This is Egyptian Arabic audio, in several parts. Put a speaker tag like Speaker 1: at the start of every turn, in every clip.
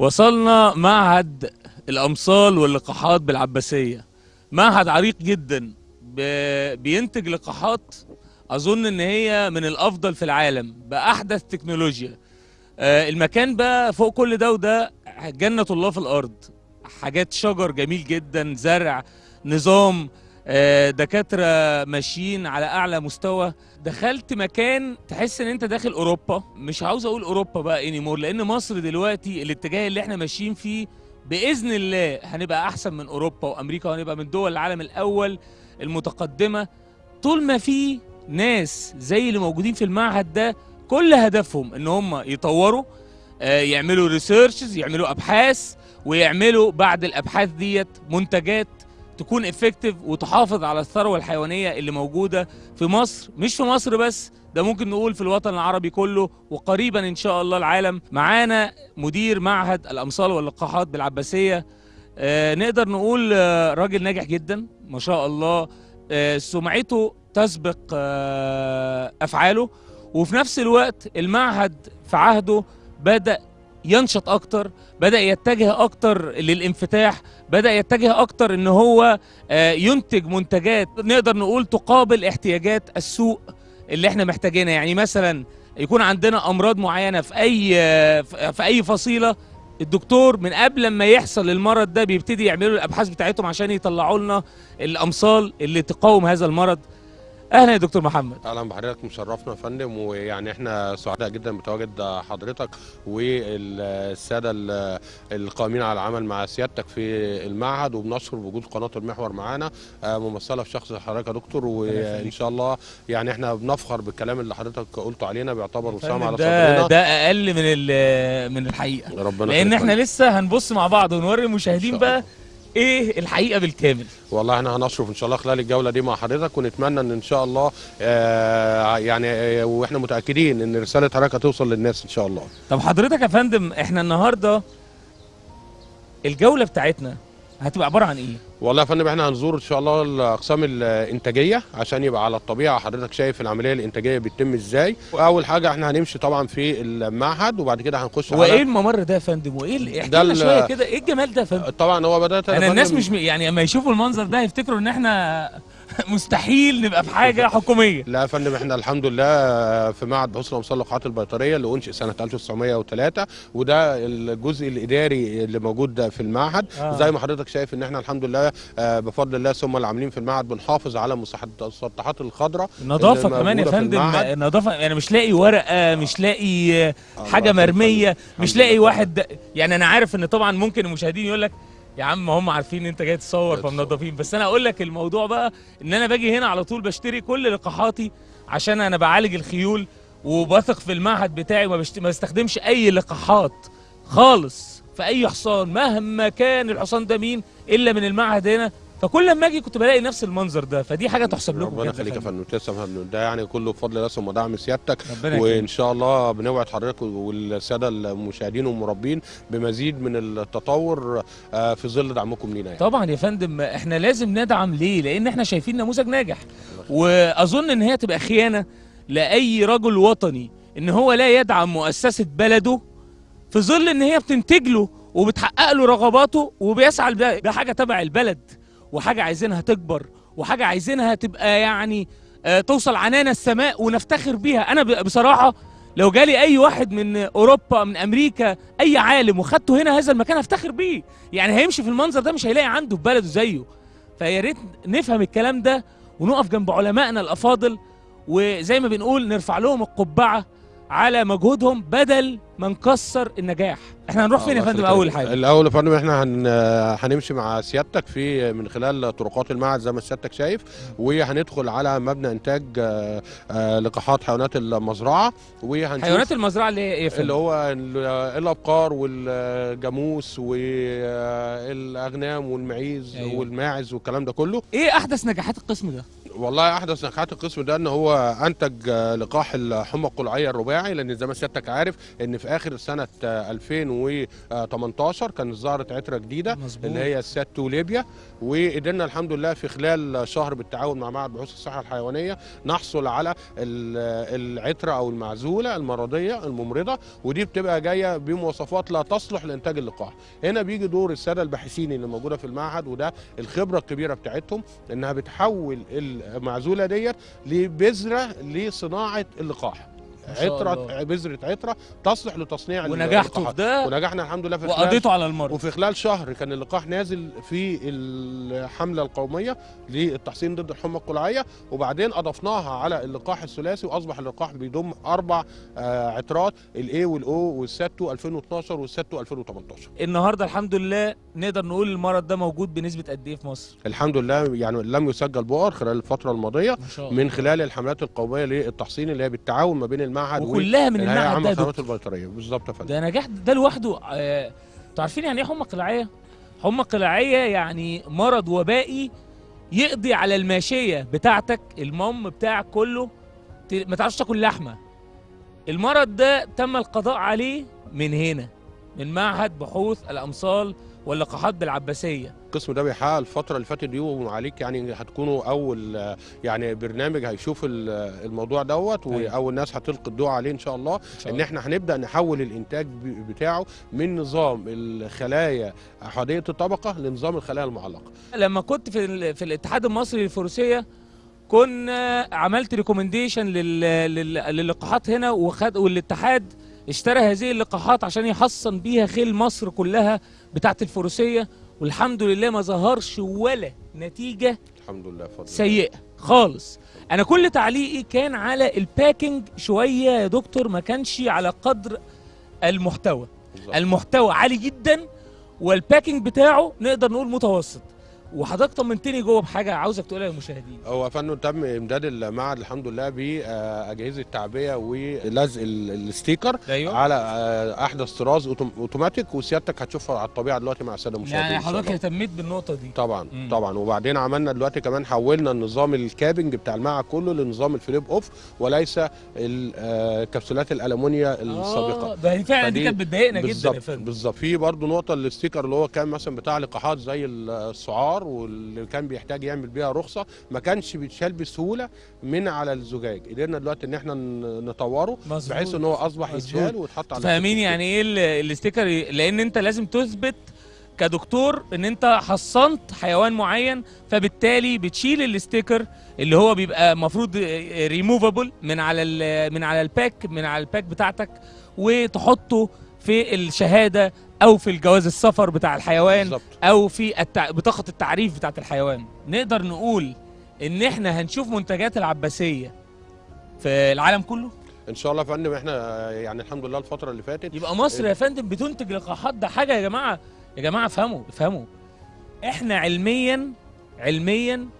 Speaker 1: وصلنا معهد الأمصال واللقاحات بالعباسية معهد عريق جدا ب- بينتج لقاحات أظن إن هي من الأفضل في العالم بأحدث تكنولوجيا آه، المكان بقى فوق كل ده وده جنة الله في الأرض حاجات شجر جميل جدا زرع نظام آه، دكاترة ماشيين على أعلى مستوى دخلت مكان تحس ان انت داخل اوروبا مش عاوز اقول اوروبا بقى انيمور لان مصر دلوقتي الاتجاه اللي احنا ماشيين فيه باذن الله هنبقى احسن من اوروبا وامريكا وهنبقى من دول العالم الاول المتقدمه طول ما في ناس زي اللي موجودين في المعهد ده كل هدفهم ان هم يطوروا آه، يعملوا ريسيرشز يعملوا ابحاث ويعملوا بعد الابحاث ديت منتجات تكون افكتيف وتحافظ على الثروه الحيوانيه اللي موجوده في مصر مش في مصر بس ده ممكن نقول في الوطن العربي كله وقريبا ان شاء الله العالم معانا مدير معهد الامصال واللقاحات بالعباسيه آه نقدر نقول آه راجل ناجح جدا ما شاء الله آه سمعته تسبق آه افعاله وفي نفس الوقت المعهد في عهده بدا ينشط اكتر بدا يتجه اكتر للانفتاح بدا يتجه اكتر ان هو آه، ينتج منتجات نقدر نقول تقابل احتياجات السوق اللي احنا محتاجينها يعني مثلا يكون عندنا امراض معينه في اي في اي فصيله الدكتور من قبل ما يحصل المرض ده بيبتدي يعملوا الابحاث بتاعتهم عشان يطلعوا لنا الامصال اللي تقاوم هذا المرض اهلا يا دكتور محمد
Speaker 2: اهلا بحضرتك مشرفنا يا فندم ويعني احنا سعداء جدا بتواجد حضرتك والساده ال- القائمين على العمل مع سيادتك في المعهد وبنشكر بوجود قناه المحور معانا آه، ممثله في شخص حضرتك يا دكتور وان شاء الله يعني احنا بنفخر بالكلام اللي حضرتك قلته علينا بيعتبر وسام على
Speaker 1: ده
Speaker 2: صدرنا
Speaker 1: ده اقل من ال- من الحقيقه
Speaker 2: ربنا
Speaker 1: لان
Speaker 2: يخليك
Speaker 1: احنا
Speaker 2: فندم.
Speaker 1: لسه هنبص مع بعض ونوري المشاهدين
Speaker 2: إن شاء
Speaker 1: بقى ايه الحقيقه بالكامل
Speaker 2: والله احنا هنشرف ان شاء الله خلال الجوله دي مع حضرتك ونتمنى ان ان شاء الله آه، يعني آه، واحنا متاكدين ان رساله حضرتك هتوصل للناس ان شاء الله
Speaker 1: طب حضرتك يا فندم احنا النهارده الجوله بتاعتنا هتبقى عباره عن ايه
Speaker 2: والله يا فندم احنا هنزور ان شاء الله الاقسام الانتاجيه عشان يبقى على الطبيعه حضرتك شايف العمليه الانتاجيه بتتم ازاي واول حاجه احنا هنمشي طبعا في المعهد وبعد كده هنخش
Speaker 1: هو ايه
Speaker 2: على
Speaker 1: الممر ده يا فندم وايه ال- احكي
Speaker 2: ده
Speaker 1: لنا
Speaker 2: ال-
Speaker 1: شويه كده ايه الجمال ده يا فندم
Speaker 2: طبعا هو بدات يا
Speaker 1: انا الناس
Speaker 2: فندم-
Speaker 1: مش م- يعني اما يشوفوا المنظر ده هيفتكروا ان احنا مستحيل نبقى في حاجه حكوميه
Speaker 2: لا يا فندم احنا الحمد لله في معهد بحوث الامصال واللقاحات البيطريه اللي انشئ سنه 1903 وده الجزء الاداري اللي موجود ده في المعهد
Speaker 1: آه.
Speaker 2: زي ما حضرتك شايف ان احنا الحمد لله آه، بفضل الله ثم العاملين في المعهد بنحافظ على مساحات السطحات الخضراء
Speaker 1: النظافه
Speaker 2: اللي
Speaker 1: كمان يا
Speaker 2: موجودة في
Speaker 1: فندم
Speaker 2: المعهد.
Speaker 1: النظافه يعني مش لاقي ورقه مش لاقي آه، حاجه
Speaker 2: الله
Speaker 1: مرميه
Speaker 2: يخليك.
Speaker 1: مش
Speaker 2: الحمد
Speaker 1: لاقي
Speaker 2: لله.
Speaker 1: واحد ده يعني انا عارف ان طبعا ممكن المشاهدين يقول لك يا عم هم عارفين ان انت جاي تصور
Speaker 2: جاي تصور.
Speaker 1: فمنظفين بس انا اقول لك الموضوع بقى ان انا باجي هنا على طول بشتري كل لقاحاتي عشان انا بعالج الخيول وبثق في المعهد بتاعي وما بشت... ما بستخدمش اي لقاحات خالص في اي حصان مهما كان الحصان ده مين الا من المعهد هنا فكل ما اجي كنت بلاقي نفس المنظر ده فدي حاجه تحسب لكم
Speaker 2: ربنا
Speaker 1: بجد
Speaker 2: يخليك يا
Speaker 1: فندم.
Speaker 2: فندم تسلم يا فندم ده يعني كله بفضل الله ثم دعم سيادتك
Speaker 1: ربنا يكرمك.
Speaker 2: وان شاء الله بنوعد حضرتك والساده المشاهدين والمربين بمزيد من التطور آه، في ظل دعمكم لينا يعني.
Speaker 1: طبعا يا فندم احنا لازم ندعم ليه لان احنا شايفين نموذج ناجح واظن ان هي تبقى خيانه لاي رجل وطني ان هو لا يدعم مؤسسه بلده في ظل ان هي بتنتج له وبتحقق له رغباته وبيسعى لده ده حاجه تبع البلد وحاجه عايزينها تكبر وحاجه عايزينها تبقى يعني آه، توصل عنان السماء ونفتخر بيها انا ب- بصراحه لو جالي اي واحد من اوروبا من امريكا اي عالم وخدته هنا هذا المكان هفتخر بيه يعني هيمشي في المنظر ده مش هيلاقي عنده في بلده زيه فيا ريت نفهم الكلام ده ونقف جنب علمائنا الافاضل وزي ما بنقول نرفع لهم القبعه على مجهودهم بدل ما نكسر النجاح احنا هنروح فين يا
Speaker 2: الله
Speaker 1: فندم
Speaker 2: يخليك.
Speaker 1: اول حاجه
Speaker 2: الاول يا فندم احنا هن... هنمشي مع سيادتك في من خلال طرقات المعهد زي ما سيادتك شايف وهندخل على مبنى انتاج آه، آه، لقاحات حيوانات المزرعه وهنشوف
Speaker 1: حيوانات المزرعه اللي هي ايه يا فندم
Speaker 2: اللي هو ال- الابقار والجاموس والاغنام والمعيز
Speaker 1: أيوة.
Speaker 2: والماعز والكلام ده كله
Speaker 1: ايه احدث نجاحات القسم ده
Speaker 2: والله احدث نجاحات القسم ده ان هو انتج آه، لقاح الحمى القلعيه الرباعي لان زي ما سيادتك عارف ان في اخر سنه آه، 2018 كانت ظهرت عتره جديده
Speaker 1: مظبوط.
Speaker 2: اللي هي الساتو ليبيا وقدرنا الحمد لله في خلال شهر بالتعاون مع معهد بحوث الصحه الحيوانيه نحصل على ال- العتره او المعزوله المرضيه الممرضه ودي بتبقى جايه بمواصفات لا تصلح لانتاج اللقاح هنا بيجي دور الساده الباحثين اللي موجوده في المعهد وده الخبره الكبيره بتاعتهم انها بتحول المعزوله ديت لبذره لصناعه اللقاح
Speaker 1: ما شاء
Speaker 2: عطره
Speaker 1: الله.
Speaker 2: بذره عطره تصلح لتصنيع
Speaker 1: ونجحتوا في
Speaker 2: اللقاحات.
Speaker 1: ده
Speaker 2: ونجحنا الحمد لله في خلال
Speaker 1: وقضيتوا على المرض
Speaker 2: وفي خلال شهر كان اللقاح نازل في الحمله القوميه للتحصين ضد الحمى القلعيه وبعدين اضفناها على اللقاح الثلاثي واصبح اللقاح بيضم اربع آه، عطرات الاي والاو والساتو 2012 والساتو 2018
Speaker 1: النهارده الحمد لله نقدر نقول المرض ده موجود بنسبه قد ايه في مصر
Speaker 2: الحمد لله يعني لم يسجل بؤر خلال الفتره الماضيه
Speaker 1: ما شاء الله
Speaker 2: من خلال الحملات القوميه للتحصين اللي هي بالتعاون ما بين المعهد
Speaker 1: وكلها من
Speaker 2: والهيئه
Speaker 1: المعهد
Speaker 2: العامه
Speaker 1: ده يا
Speaker 2: للخدمات
Speaker 1: دكتور.
Speaker 2: البيطريه بالظبط يا فندم
Speaker 1: ده نجاح ده لوحده آه، انتوا عارفين يعني ايه حمى قلاعيه؟ حمى قلاعيه يعني مرض وبائي يقضي على الماشيه بتاعتك المام بتاعك كله ت- ما تعرفش تاكل لحمه المرض ده تم القضاء عليه من هنا من معهد بحوث الامصال واللقاحات بالعباسيه
Speaker 2: القسم ده بيحقق الفترة اللي فاتت دي وعليك يعني هتكونوا أول آه، يعني برنامج هيشوف ال- الموضوع دوت
Speaker 1: أيوة.
Speaker 2: وأول ناس هتلقي الضوء عليه إن شاء الله
Speaker 1: إن شاء
Speaker 2: إن
Speaker 1: الله.
Speaker 2: إحنا هنبدأ نحول الإنتاج ب- بتاعه من نظام الخلايا أحادية الطبقة لنظام الخلايا المعلقة
Speaker 1: لما كنت في ال- في الاتحاد المصري للفروسيه كنا عملت ريكومنديشن للقاحات هنا وخد والاتحاد اشترى هذه اللقاحات عشان يحصن بيها خيل مصر كلها بتاعت الفروسيه والحمد لله ما ظهرش ولا نتيجه
Speaker 2: الحمد لله فضل الله.
Speaker 1: سيئه خالص انا كل تعليقي كان على الباكينج شويه يا دكتور ما كانش على قدر المحتوى
Speaker 2: بالظبط.
Speaker 1: المحتوى عالي جدا والباكينج بتاعه نقدر نقول متوسط وحضرتك طمنتني جوه بحاجه عاوزك تقولها للمشاهدين
Speaker 2: هو يا فندم تم امداد المعهد الحمد لله باجهزه تعبئه ولزق ال- الستيكر
Speaker 1: ايوه
Speaker 2: على آه، احدث طراز أوتوم- اوتوماتيك وسيادتك هتشوفها على الطبيعه دلوقتي مع الساده المشاهدين
Speaker 1: يعني
Speaker 2: إن شاء
Speaker 1: حضرتك
Speaker 2: الله.
Speaker 1: اهتميت بالنقطه دي
Speaker 2: طبعا
Speaker 1: مم.
Speaker 2: طبعا وبعدين عملنا دلوقتي كمان حولنا النظام الكابنج بتاع المعهد كله لنظام الفليب اوف وليس ال- آه، كبسولات الالومنيا السابقه
Speaker 1: آه ده فعلا دي
Speaker 2: فدي
Speaker 1: كانت بتضايقنا جدا يا
Speaker 2: بالظبط
Speaker 1: فندم
Speaker 2: بالظبط في برضه نقطه الستيكر اللي هو كان مثلا بتاع لقاحات زي السعار واللي كان بيحتاج يعمل بيها رخصه ما كانش بيتشال بسهوله من على الزجاج قدرنا دلوقتي ان احنا ن- نطوره
Speaker 1: مظبوط.
Speaker 2: بحيث ان هو اصبح
Speaker 1: مظبوط.
Speaker 2: يتشال ويتحط على
Speaker 1: فاهمين
Speaker 2: الستيكر.
Speaker 1: يعني ايه ال- الاستيكر لان انت لازم تثبت كدكتور ان انت حصنت حيوان معين فبالتالي بتشيل الاستيكر اللي هو بيبقى المفروض ريموفابل من على ال- من على الباك من على الباك بتاعتك وتحطه في الشهاده او في الجواز السفر بتاع الحيوان
Speaker 2: بالظبط
Speaker 1: او في التع... بطاقه التعريف بتاعت الحيوان نقدر نقول ان احنا هنشوف منتجات العباسيه في العالم كله
Speaker 2: ان شاء الله يا فندم احنا آه، يعني الحمد لله الفتره اللي فاتت
Speaker 1: يبقى مصر يا فندم بتنتج لقاحات ده حاجه يا جماعه يا جماعه افهموا افهموا احنا علميا علميا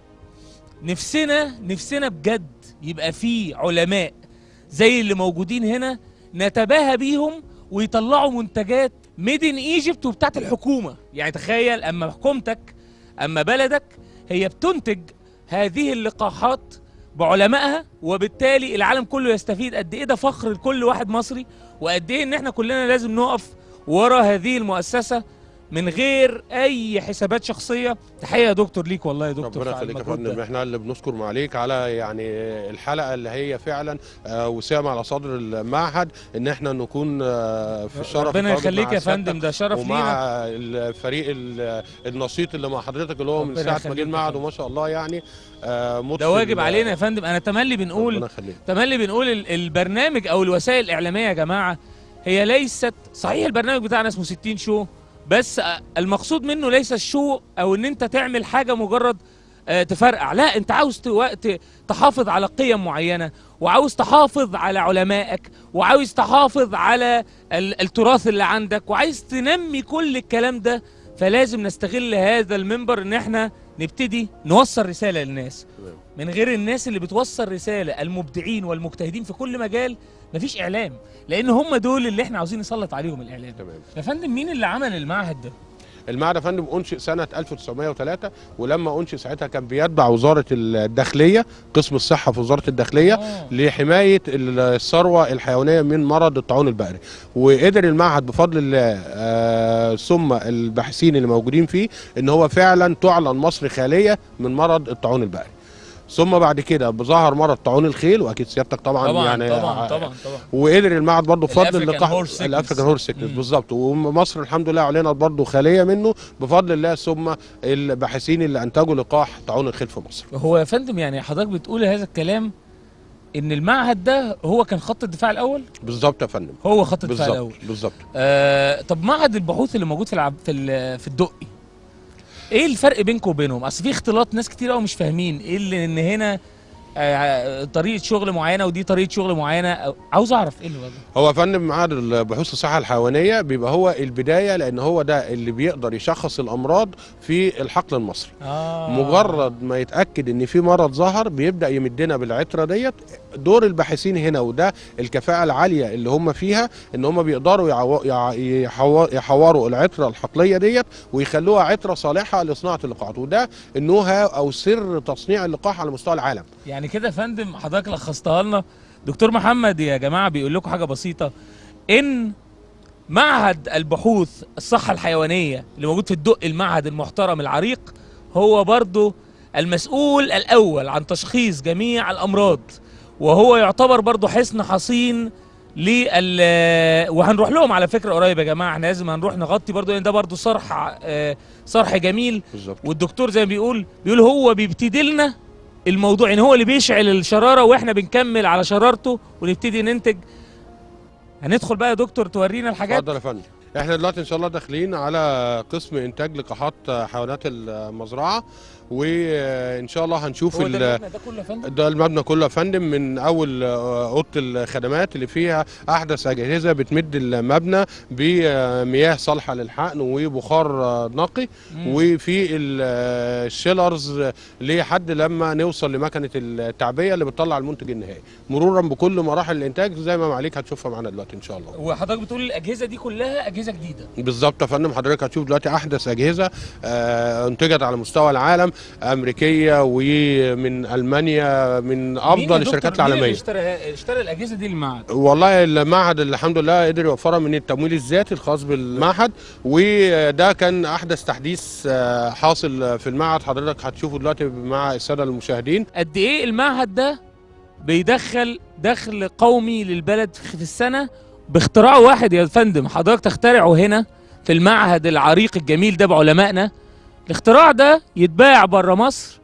Speaker 1: نفسنا نفسنا بجد يبقى في علماء زي اللي موجودين هنا نتباهى بيهم ويطلعوا منتجات ميد ان ايجيبت وبتاعت الحكومه يعني تخيل اما حكومتك اما بلدك هي بتنتج هذه اللقاحات بعلمائها وبالتالي العالم كله يستفيد قد ايه ده فخر لكل واحد مصري وقد ايه ان احنا كلنا لازم نقف ورا هذه المؤسسه من غير اي حسابات شخصيه تحيه يا دكتور ليك والله يا دكتور
Speaker 2: ربنا
Speaker 1: على
Speaker 2: يخليك يا
Speaker 1: المجهود ده.
Speaker 2: فندم احنا اللي بنشكر معاليك على يعني الحلقه اللي هي فعلا آه، وسام على صدر المعهد ان احنا نكون آه، في الشرف
Speaker 1: ربنا
Speaker 2: التواجد
Speaker 1: يخليك
Speaker 2: مع
Speaker 1: يا
Speaker 2: سيادتك
Speaker 1: فندم ده شرف
Speaker 2: ومع
Speaker 1: لينا
Speaker 2: الفريق ال- النشيط اللي مع حضرتك اللي هو من
Speaker 1: ربنا
Speaker 2: ساعه ما
Speaker 1: يخليك
Speaker 2: جه
Speaker 1: يا
Speaker 2: المعهد
Speaker 1: فندم.
Speaker 2: وما شاء الله يعني آه، مضفي
Speaker 1: ده واجب
Speaker 2: ال-
Speaker 1: علينا يا فندم انا تملي بنقول
Speaker 2: ربنا يخليك
Speaker 1: تملي بنقول ال- البرنامج او الوسائل الاعلاميه يا جماعه هي ليست صحيح البرنامج بتاعنا اسمه 60 شو بس آه، المقصود منه ليس الشو او ان انت تعمل حاجه مجرد آه، تفرقع لا انت عاوز تو- ت- تحافظ على قيم معينه وعاوز تحافظ على علمائك وعاوز تحافظ على ال- التراث اللي عندك وعايز تنمي كل الكلام ده فلازم نستغل هذا المنبر ان احنا نبتدي نوصل رساله للناس
Speaker 2: تمام.
Speaker 1: من غير الناس اللي بتوصل رساله المبدعين والمجتهدين في كل مجال مفيش اعلام لان هم دول اللي احنا عاوزين نسلط عليهم الاعلام
Speaker 2: تمام
Speaker 1: يا فندم مين اللي عمل المعهد ده
Speaker 2: المعهد يا فندم انشئ سنه 1903 ولما انشئ ساعتها كان بيتبع وزاره الداخليه قسم الصحه في وزاره الداخليه
Speaker 1: آه.
Speaker 2: لحمايه الثروه الحيوانيه من مرض الطاعون البقري وقدر المعهد بفضل الله آه ثم الباحثين اللي موجودين فيه ان هو فعلا تعلن مصر خاليه من مرض الطاعون البقري ثم بعد كده بظهر مرض طاعون الخيل واكيد سيادتك طبعا,
Speaker 1: طبعا
Speaker 2: يعني
Speaker 1: طبعا
Speaker 2: ا-
Speaker 1: طبعا طبعا
Speaker 2: وقدر المعهد برضه بفضل
Speaker 1: الأفريكان
Speaker 2: اللقاح
Speaker 1: هورس سيكنس.
Speaker 2: الافريكان هورس سيكنس
Speaker 1: مم.
Speaker 2: بالظبط ومصر الحمد لله اعلنت برضه خاليه منه بفضل الله ثم الباحثين اللي انتجوا لقاح طاعون الخيل في مصر
Speaker 1: هو يا فندم يعني حضرتك بتقول هذا الكلام ان المعهد ده هو كان خط الدفاع الاول
Speaker 2: بالظبط يا فندم
Speaker 1: هو خط الدفاع
Speaker 2: بالظبط
Speaker 1: الاول
Speaker 2: بالظبط
Speaker 1: آه طب معهد البحوث اللي موجود في العب في ال- في الدقي ايه الفرق بينكم وبينهم اصل في اختلاط ناس كتير قوي مش فاهمين ايه اللي ان هنا آه طريقه شغل معينه ودي طريقه شغل معينه أو- عاوز اعرف ايه اللي وضع
Speaker 2: هو يا فندم معهد البحوث الصحه الحيوانيه بيبقى هو البدايه لان هو ده اللي بيقدر يشخص الامراض في الحقل المصري
Speaker 1: آه.
Speaker 2: مجرد ما يتاكد ان في مرض ظهر بيبدا يمدنا بالعتره ديت دور الباحثين هنا وده الكفاءه العاليه اللي هم فيها ان هم بيقدروا يعو... يع... يحو... يحوروا العتره الحقليه ديت ويخلوها عتره صالحه لصناعه اللقاحات وده النوها او سر تصنيع اللقاح على مستوى العالم
Speaker 1: يعني كده يا فندم حضرتك لخصتها لنا دكتور محمد يا جماعه بيقول لكم حاجه بسيطه ان معهد البحوث الصحه الحيوانيه اللي موجود في الدق المعهد المحترم العريق هو برضو المسؤول الاول عن تشخيص جميع الامراض وهو يعتبر برضو حصن حصين لل وهنروح لهم على فكره قريب يا جماعه احنا لازم هنروح نغطي برضو لان ده برضو صرح آه، صرح جميل
Speaker 2: بالظبط
Speaker 1: والدكتور زي ما بيقول بيقول هو بيبتدي لنا الموضوع يعني هو اللي بيشعل الشراره واحنا بنكمل على شرارته ونبتدي ننتج هندخل بقى يا دكتور تورينا الحاجات
Speaker 2: اتفضل يا فندم احنا دلوقتي ان شاء الله داخلين على قسم انتاج لقاحات حيوانات المزرعه وان شاء الله هنشوف
Speaker 1: هو
Speaker 2: ال-
Speaker 1: ده المبنى ده كله يا فندم
Speaker 2: ده المبنى كله يا فندم من اول آه، اوضه الخدمات اللي فيها احدث اجهزه بتمد المبنى بمياه صالحه للحقن وبخار آه، نقي
Speaker 1: مم.
Speaker 2: وفي ال- آه، الشيلرز لحد لما نوصل لمكنه التعبئه اللي بتطلع المنتج النهائي مرورا بكل مراحل الانتاج زي ما معاليك هتشوفها معانا دلوقتي ان شاء الله
Speaker 1: وحضرتك بتقول الاجهزه دي كلها اجهزه جديده
Speaker 2: بالظبط يا فندم حضرتك هتشوف دلوقتي احدث اجهزه آه، انتجت على مستوى العالم امريكيه ومن المانيا من
Speaker 1: مين يا
Speaker 2: افضل
Speaker 1: دكتور-
Speaker 2: الشركات
Speaker 1: مين اللي
Speaker 2: العالميه
Speaker 1: اشترى اشترى الاجهزه دي للمعهد
Speaker 2: والله المعهد الحمد لله قدر يوفرها من التمويل الذاتي الخاص بالمعهد وده كان احدث تحديث آه، حاصل في المعهد حضرتك هتشوفه دلوقتي مع الساده المشاهدين
Speaker 1: قد ايه المعهد ده بيدخل دخل قومي للبلد في السنه باختراع واحد يا فندم حضرتك تخترعه هنا في المعهد العريق الجميل ده بعلمائنا الاختراع ده يتباع بره مصر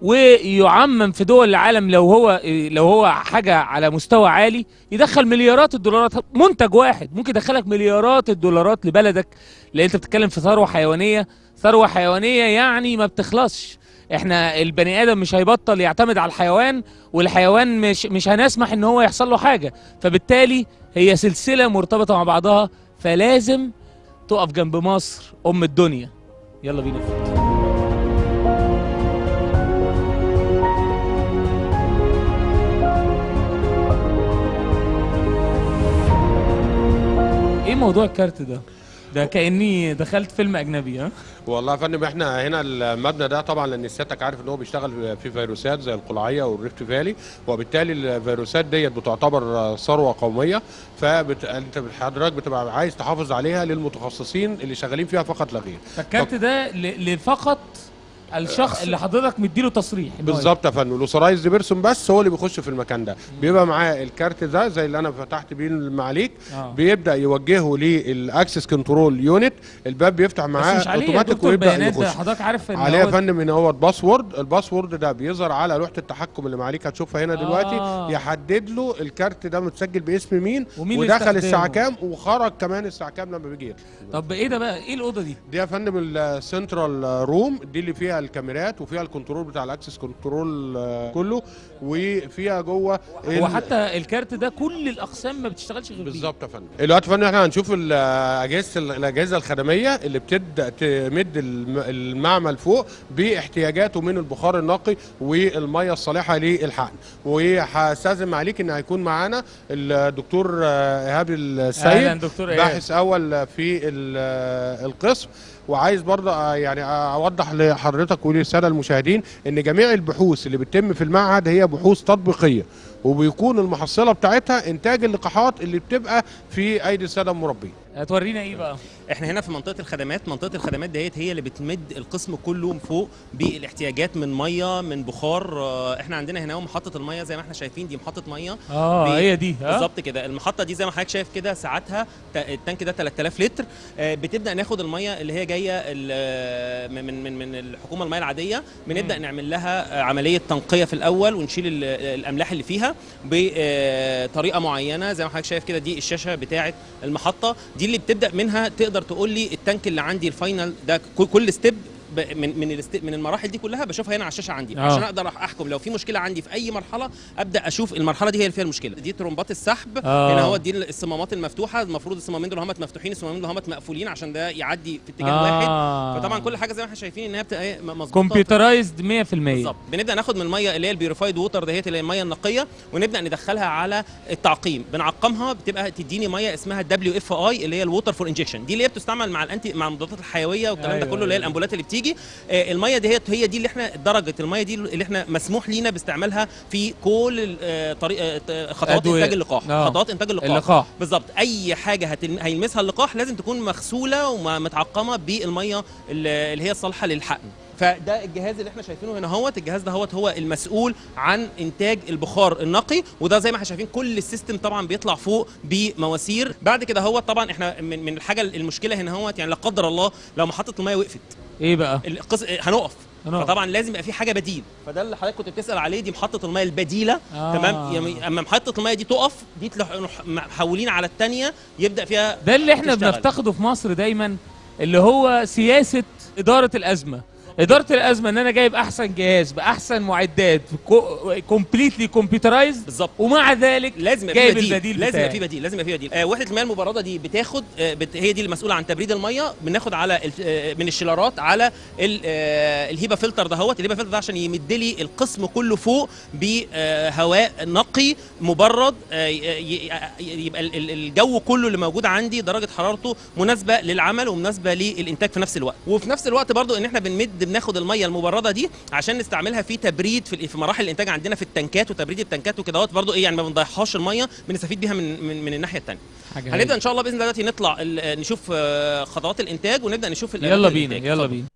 Speaker 1: ويعمم في دول العالم لو هو لو هو حاجه على مستوى عالي يدخل مليارات الدولارات منتج واحد ممكن يدخلك مليارات الدولارات لبلدك لان انت بتتكلم في ثروه حيوانيه ثروه حيوانيه يعني ما بتخلصش احنا البني ادم مش هيبطل يعتمد على الحيوان والحيوان مش مش هنسمح ان هو يحصل له حاجه فبالتالي هي سلسله مرتبطه مع بعضها فلازم تقف جنب مصر ام الدنيا يلا بينا ايه موضوع الكارت ده ده كاني دخلت فيلم اجنبي ها
Speaker 2: والله يا فندم احنا هنا المبنى ده طبعا لان سيادتك عارف ان هو بيشتغل في فيروسات زي القلعيه والريفت فالي وبالتالي الفيروسات ديت بتعتبر ثروه قوميه فانت حضرتك بتبقى عايز تحافظ عليها للمتخصصين اللي شغالين فيها فقط لا غير
Speaker 1: فالكارت ده ل- لفقط الشخص اللي حضرتك مديله تصريح إن هو
Speaker 2: بالظبط يا فندم الاوثرايز بيرسون بس هو اللي بيخش في المكان ده بيبقى معاه الكارت ده زي اللي انا فتحت بيه المعاليك
Speaker 1: آه.
Speaker 2: بيبدا يوجهه للاكسس كنترول يونت الباب بيفتح
Speaker 1: بس
Speaker 2: معاه
Speaker 1: مش عليه يا
Speaker 2: اوتوماتيك
Speaker 1: دكتور
Speaker 2: ويبدا
Speaker 1: بيانات ده
Speaker 2: يخش
Speaker 1: حضرتك عارف ان
Speaker 2: عليه يا
Speaker 1: هو
Speaker 2: فندم ان هو الباسورد الباسورد ده بيظهر على لوحه التحكم اللي معاليك هتشوفها هنا دلوقتي
Speaker 1: آه.
Speaker 2: يحدد له الكارت ده متسجل باسم مين
Speaker 1: ومين اللي
Speaker 2: ودخل الساعه
Speaker 1: استخدمه.
Speaker 2: كام وخرج كمان الساعه كام لما بيجي يطلع.
Speaker 1: طب ايه ده بقى ايه الاوضه دي
Speaker 2: دي يا فندم السنترال روم دي اللي فيها الكاميرات وفيها الكنترول بتاع الاكسس كنترول آه، كله وفيها جوه
Speaker 1: هو
Speaker 2: ال-
Speaker 1: حتى الكارت ده كل الاقسام ما بتشتغلش غير بيه
Speaker 2: بالظبط يا فندم دلوقتي يا فندم احنا هنشوف ال- اجهزه ال- الاجهزه الخدميه اللي بتبدا تمد الم- المعمل فوق باحتياجاته من البخار النقي والميه الصالحه للحقن وهستاذن عليك ان هيكون معانا الدكتور آه، ايهاب
Speaker 1: اهلا
Speaker 2: السيد
Speaker 1: دكتور ايه
Speaker 2: باحث اول في ال- القسم وعايز برضه آه، يعني اوضح لحضرتك وللساده المشاهدين ان جميع البحوث اللي بتتم في المعهد هي بحوث تطبيقيه وبيكون المحصله بتاعتها انتاج اللقاحات اللي بتبقى في ايدي الساده المربين
Speaker 1: هتورينا ايه بقى
Speaker 3: احنا هنا في منطقه الخدمات منطقه الخدمات ديت هي اللي بتمد القسم كله فوق بالاحتياجات من ميه من بخار آه، احنا عندنا هنا محطه الميه زي ما احنا شايفين دي محطه ميه
Speaker 1: اه
Speaker 3: بي-
Speaker 1: هي دي ها
Speaker 3: بالظبط كده المحطه دي زي ما حضرتك شايف كده ساعتها ت- التانك ده 3000 لتر آه، بتبدا ناخد الميه اللي هي جايه ال- من من من الحكومه الميه العاديه بنبدا نعمل لها آه، عمليه تنقيه في الاول ونشيل ال- الاملاح اللي فيها بطريقه معينه زي ما حضرتك شايف كده دي الشاشه بتاعه المحطه دي اللي بتبدا منها تقدر تقول لي التانك اللي عندي الفاينل ده كل- كل ستيب ب- من من الست- من المراحل دي كلها بشوفها هنا على الشاشه عندي
Speaker 1: آه.
Speaker 3: عشان اقدر احكم لو في مشكله عندي في اي مرحله ابدا اشوف المرحله دي هي اللي فيها المشكله دي ترومبات السحب
Speaker 1: آه.
Speaker 3: هنا هو دي الصمامات المفتوحه المفروض الصمامين دول هم مفتوحين الصمامين دول هم مقفولين عشان ده يعدي في اتجاه
Speaker 1: آه.
Speaker 3: واحد فطبعا كل حاجه زي ما احنا شايفين ان هي بتبقى إيه، م- مظبوطه
Speaker 1: كمبيوترايزد 100%
Speaker 3: بالظبط بنبدا ناخد من الميه اللي هي البيوريفايد ووتر دهيت اللي هي الميه النقيه ونبدا ندخلها على التعقيم بنعقمها بتبقى تديني ميه اسمها دبليو اف اي اللي هي الووتر فور انجكشن دي اللي هي بتستعمل مع الانتي مع المضادات الحيويه والكلام
Speaker 1: أيوة،
Speaker 3: ده كله اللي هي
Speaker 1: أيوة.
Speaker 3: الامبولات اللي بتيجي آه، الميه دهيت هي دي اللي احنا درجه الميه دي اللي احنا مسموح لينا باستعمالها في كل آه، طريق آه، خطوات
Speaker 1: أدوية.
Speaker 3: انتاج اللقاح
Speaker 1: آه.
Speaker 3: خطوات انتاج اللقاح
Speaker 1: اللقاح
Speaker 3: بالظبط اي حاجه هتلم... هيلمسها اللقاح لازم تكون مغسوله ومتعقمه بالميه اللي اللي هي الصالحه للحقن فده الجهاز اللي احنا شايفينه هنا هوت الجهاز ده هوت هو المسؤول عن انتاج البخار النقي وده زي ما احنا شايفين كل السيستم طبعا بيطلع فوق بمواسير بعد كده هو طبعا احنا من, من الحاجه المشكله هنا هوت يعني لا قدر الله لو محطه الميه وقفت
Speaker 1: ايه بقى
Speaker 3: القص... هنقف
Speaker 1: هنقف.
Speaker 3: فطبعا لازم يبقى في حاجه بديل فده اللي حضرتك كنت بتسال عليه دي محطه الميه البديله
Speaker 1: آه.
Speaker 3: تمام يعني اما محطه الميه دي تقف دي تلح- نح- محولين على الثانيه يبدا فيها
Speaker 1: ده اللي احنا
Speaker 3: تشتغل.
Speaker 1: بنفتقده في مصر دايما اللي هو سياسه اداره الازمه اداره الازمه ان انا جايب احسن جهاز باحسن معدات كومبليتلي كمبيوترايزد
Speaker 3: بالظبط
Speaker 1: ومع ذلك
Speaker 3: لازم يبقى
Speaker 1: جايب
Speaker 3: في بديل
Speaker 1: البديل
Speaker 3: لازم يبقى
Speaker 1: بتاعي.
Speaker 3: في بديل لازم يبقى في بديل آه وحده المياه المبرده دي بتاخد آه بت هي دي المسؤوله عن تبريد الميه بناخد على ال- آه من الشيلرات على ال- آه الهيبا فلتر دهوت الهيبا فلتر ده عشان يمد لي القسم كله فوق بهواء نقي مبرد آه ي- ي- يبقى ال- ال- الجو كله اللي موجود عندي درجه حرارته مناسبه للعمل ومناسبه للانتاج في نفس الوقت وفي نفس الوقت برضو ان احنا بنمد بناخد الميه المبرده دي عشان نستعملها في تبريد في في مراحل الانتاج عندنا في التنكات وتبريد التنكات وكده برضو ايه يعني ما بنضيعهاش الميه بنستفيد بيها من من, من الناحيه الثانيه
Speaker 1: حاجة
Speaker 3: هنبدا
Speaker 1: هايلة.
Speaker 3: ان شاء الله باذن الله دلوقتي نطلع ال- نشوف آه، خطوات الانتاج ونبدا نشوف
Speaker 1: يلا
Speaker 3: الأماكن
Speaker 1: بينا
Speaker 3: الإنتاج.
Speaker 1: يلا
Speaker 3: اتفضل.
Speaker 1: بينا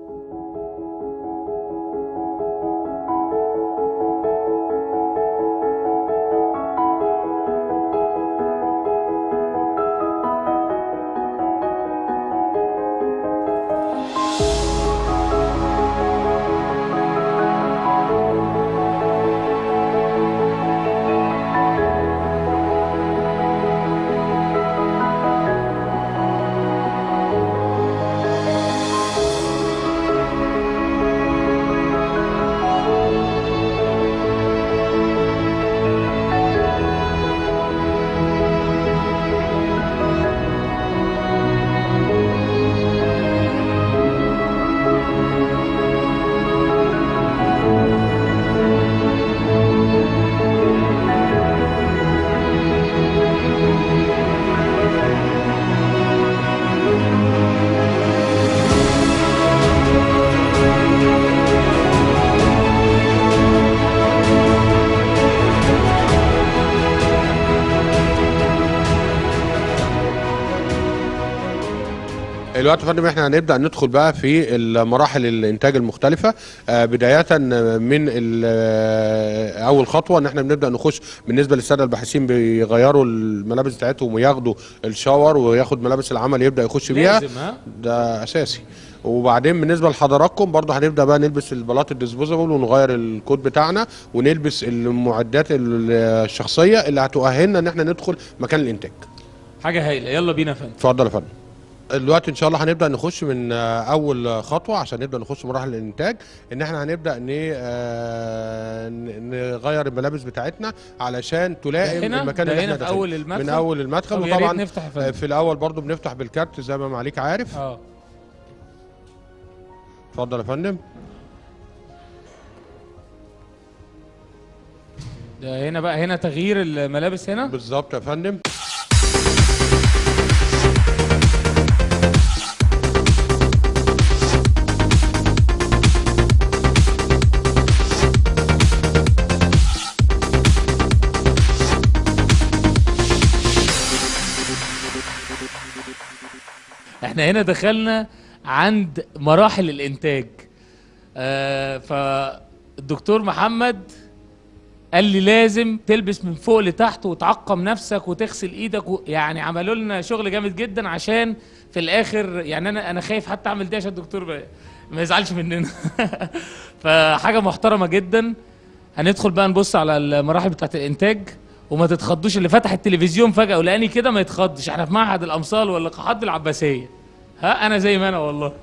Speaker 2: دلوقتي يا فندم احنا هنبدا ندخل بقى في المراحل الانتاج المختلفه آه، بدايه من ال- آه، اول خطوه ان احنا بنبدا نخش بالنسبه للساده الباحثين بيغيروا الملابس بتاعتهم وياخدوا الشاور وياخد ملابس العمل يبدا يخش بيها
Speaker 1: لازم ها
Speaker 2: ده اساسي وبعدين بالنسبه لحضراتكم برضه هنبدا بقى نلبس البلاط الديسبوزابل ونغير الكود بتاعنا ونلبس المعدات الشخصيه اللي هتؤهلنا ان احنا ندخل مكان الانتاج
Speaker 1: حاجه هايله يلا بينا يا فندم
Speaker 2: اتفضل يا فندم دلوقتي ان شاء الله هنبدا نخش من آه، اول خطوه عشان نبدا نخش مراحل الانتاج ان احنا هنبدا ن- آه، ن- نغير الملابس بتاعتنا علشان تلائم
Speaker 1: هنا
Speaker 2: المكان
Speaker 1: ده
Speaker 2: اللي
Speaker 1: هنا
Speaker 2: احنا
Speaker 1: في
Speaker 2: داخلين.
Speaker 1: اول المدخل
Speaker 2: من اول المدخل
Speaker 1: طب يا ريت
Speaker 2: وطبعا
Speaker 1: نفتح يا
Speaker 2: آه،
Speaker 1: فندم
Speaker 2: في الاول برضو بنفتح بالكارت زي ما معاليك عارف
Speaker 1: اه
Speaker 2: اتفضل يا فندم
Speaker 1: ده هنا بقى هنا تغيير الملابس هنا
Speaker 2: بالظبط يا فندم
Speaker 1: احنا هنا دخلنا عند مراحل الانتاج آه فالدكتور محمد قال لي لازم تلبس من فوق لتحت وتعقم نفسك وتغسل ايدك و... يعني عملوا لنا شغل جامد جدا عشان في الاخر يعني انا انا خايف حتى اعمل دي عشان الدكتور ما, ما يزعلش مننا فحاجه محترمه جدا هندخل بقى نبص على المراحل بتاعت الانتاج وما تتخضوش اللي فتح التلفزيون فجاه ولقاني كده ما يتخضش احنا في معهد الامصال واللقاحات العباسيه ها انا زي ما انا والله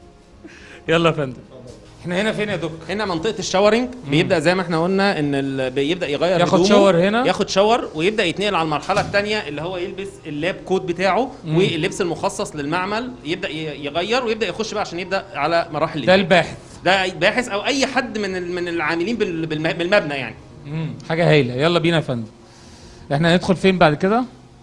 Speaker 1: يلا يا فندم احنا هنا فين يا دكتور
Speaker 3: هنا منطقه الشاورنج بيبدا زي ما احنا قلنا ان ال... بيبدا يغير
Speaker 1: ياخد
Speaker 3: هدومه،
Speaker 1: شاور هنا.
Speaker 3: ياخد شاور ويبدا يتنقل على المرحله الثانيه اللي هو يلبس اللاب كود بتاعه واللبس المخصص للمعمل يبدا ي- يغير ويبدا يخش بقى عشان يبدا على مراحل
Speaker 1: ده
Speaker 3: الإنتاج.
Speaker 1: الباحث
Speaker 3: ده أي باحث او اي حد من ال- من العاملين بال- بالم- بالمبنى يعني
Speaker 1: مم. حاجه هايله يلا بينا يا فندم احنا هندخل فين بعد كده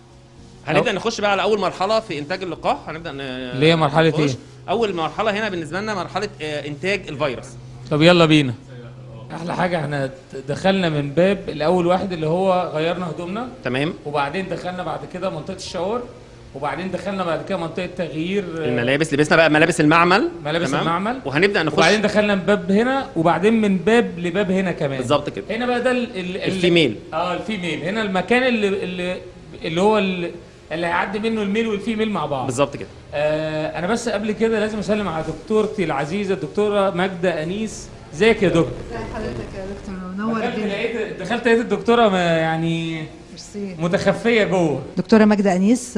Speaker 3: هنبدا نخش بقى على اول مرحله في انتاج اللقاح هنبدا ن...
Speaker 1: اللي هي مرحلة
Speaker 3: نخش.
Speaker 1: إيه؟
Speaker 3: اول مرحله هنا بالنسبه لنا مرحله آه، انتاج الفيروس
Speaker 1: طب يلا بينا احلى حاجه احنا دخلنا من باب الاول واحد اللي هو غيرنا هدومنا
Speaker 3: تمام
Speaker 1: وبعدين دخلنا بعد كده منطقه الشاور وبعدين دخلنا بعد كده منطقه تغيير آه،
Speaker 3: الملابس لبسنا بقى ملابس المعمل
Speaker 1: ملابس
Speaker 3: تمام؟
Speaker 1: المعمل.
Speaker 3: وهنبدا نخش
Speaker 1: وبعدين دخلنا من باب هنا وبعدين من باب لباب هنا كمان
Speaker 3: بالظبط كده
Speaker 1: هنا بقى ده ال ال
Speaker 3: الفيميل.
Speaker 1: اه الفيميل هنا المكان اللي اللي, اللي هو ال- اللي هيعدي منه الميل والفيميل مع بعض
Speaker 3: بالظبط كده
Speaker 1: آه انا بس قبل كده لازم اسلم على دكتورتي العزيزه الدكتوره ماجده انيس ازيك يا دكتور
Speaker 4: ازي حضرتك يا دكتور منور
Speaker 1: دخلت
Speaker 4: جدا
Speaker 1: لقيت دخلت لقيت الدكتوره ما يعني
Speaker 4: ميرسي
Speaker 1: متخفيه جوه
Speaker 4: دكتورة ماجدة أنيس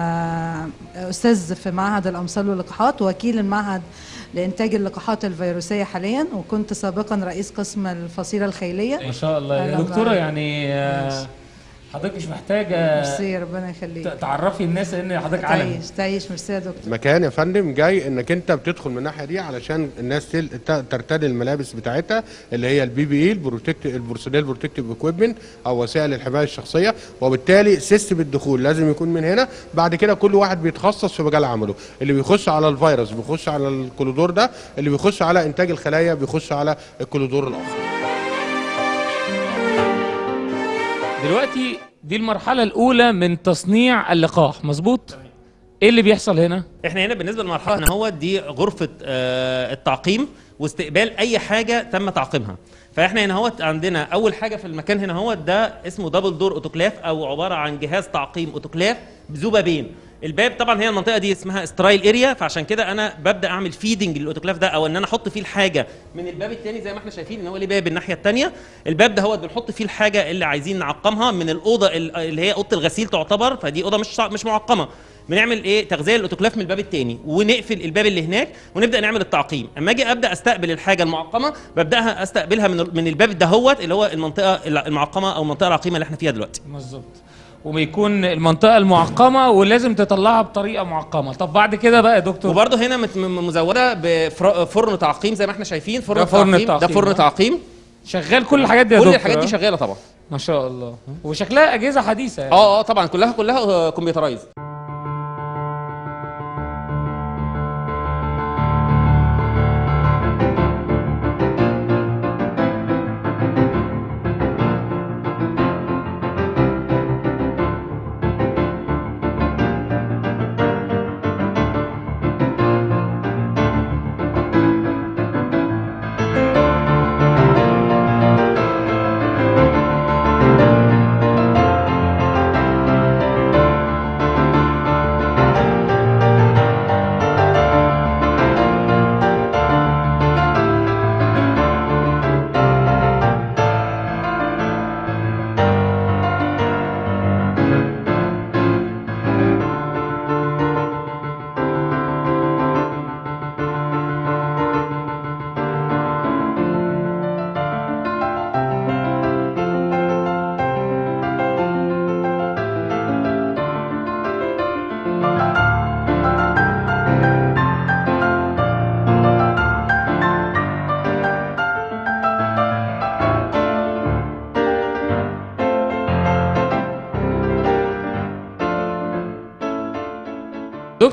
Speaker 4: آه، أستاذ في معهد الأمصال واللقاحات وكيل المعهد لإنتاج اللقاحات الفيروسية حاليا وكنت سابقا رئيس قسم الفصيلة الخيلية
Speaker 1: ما شاء الله يا
Speaker 4: أهلا
Speaker 1: دكتوره
Speaker 4: بك.
Speaker 1: يعني آه، حضرتك مش محتاجه
Speaker 4: ميرسي ربنا يخليك
Speaker 1: ت- تعرفي الناس ان حضرتك علم
Speaker 4: تعيش تعيش ميرسي يا دكتور
Speaker 2: مكان يا فندم جاي انك انت بتدخل من الناحيه دي علشان الناس تل... ت- ترتدي الملابس بتاعتها اللي هي البي بي اي البروتكت البورسونيل بروتكتيف اكويبمنت او وسائل الحمايه الشخصيه وبالتالي سيستم الدخول لازم يكون من هنا بعد كده كل واحد بيتخصص في مجال عمله اللي بيخش على الفيروس بيخش على الكولودور ده اللي بيخش على انتاج الخلايا بيخش على الكولودور الاخر
Speaker 1: دلوقتي دي المرحله الاولى من تصنيع اللقاح مظبوط ايه اللي بيحصل هنا
Speaker 3: احنا هنا بالنسبه للمرحله هنا هو دي غرفه آه، التعقيم واستقبال اي حاجه تم تعقيمها فاحنا هنا هو عندنا اول حاجه في المكان هنا هو ده اسمه دبل دور اوتوكلاف او عباره عن جهاز تعقيم اوتوكلاف ذو بابين الباب طبعا هي المنطقه دي اسمها سترايل اريا فعشان كده انا ببدا اعمل فيدنج للاوتوكلاف ده او ان انا احط فيه الحاجه من الباب الثاني زي ما احنا شايفين ان هو ليه باب الناحيه الثانيه الباب ده هو بنحط فيه الحاجه اللي عايزين نعقمها من الاوضه ال- اللي هي اوضه الغسيل تعتبر فدي اوضه مش مش معقمه بنعمل ايه تغذيه الاوتوكلاف من الباب الثاني ونقفل الباب اللي هناك ونبدا نعمل التعقيم اما اجي ابدا استقبل الحاجه المعقمه ببداها استقبلها من من الباب دهوت اللي هو المنطقه المعقمه او المنطقه العقيمه اللي احنا فيها دلوقتي
Speaker 1: بالظبط وبيكون المنطقه المعقمه ولازم تطلعها بطريقه معقمه طب بعد كده بقى يا دكتور
Speaker 3: وبرده هنا مت- م- مزوده بفرن تعقيم زي ما احنا شايفين فرن
Speaker 1: ده فرن
Speaker 3: تعقيم ده
Speaker 1: التعقيم،
Speaker 3: فرن
Speaker 1: آه.
Speaker 3: تعقيم
Speaker 1: شغال كل الحاجات دي يا
Speaker 3: كل
Speaker 1: دكتور
Speaker 3: الحاجات دي
Speaker 1: آه؟
Speaker 3: شغاله طبعا
Speaker 1: ما شاء الله وشكلها اجهزه حديثه يعني.
Speaker 3: اه اه طبعا كلها كلها كمبيوترايز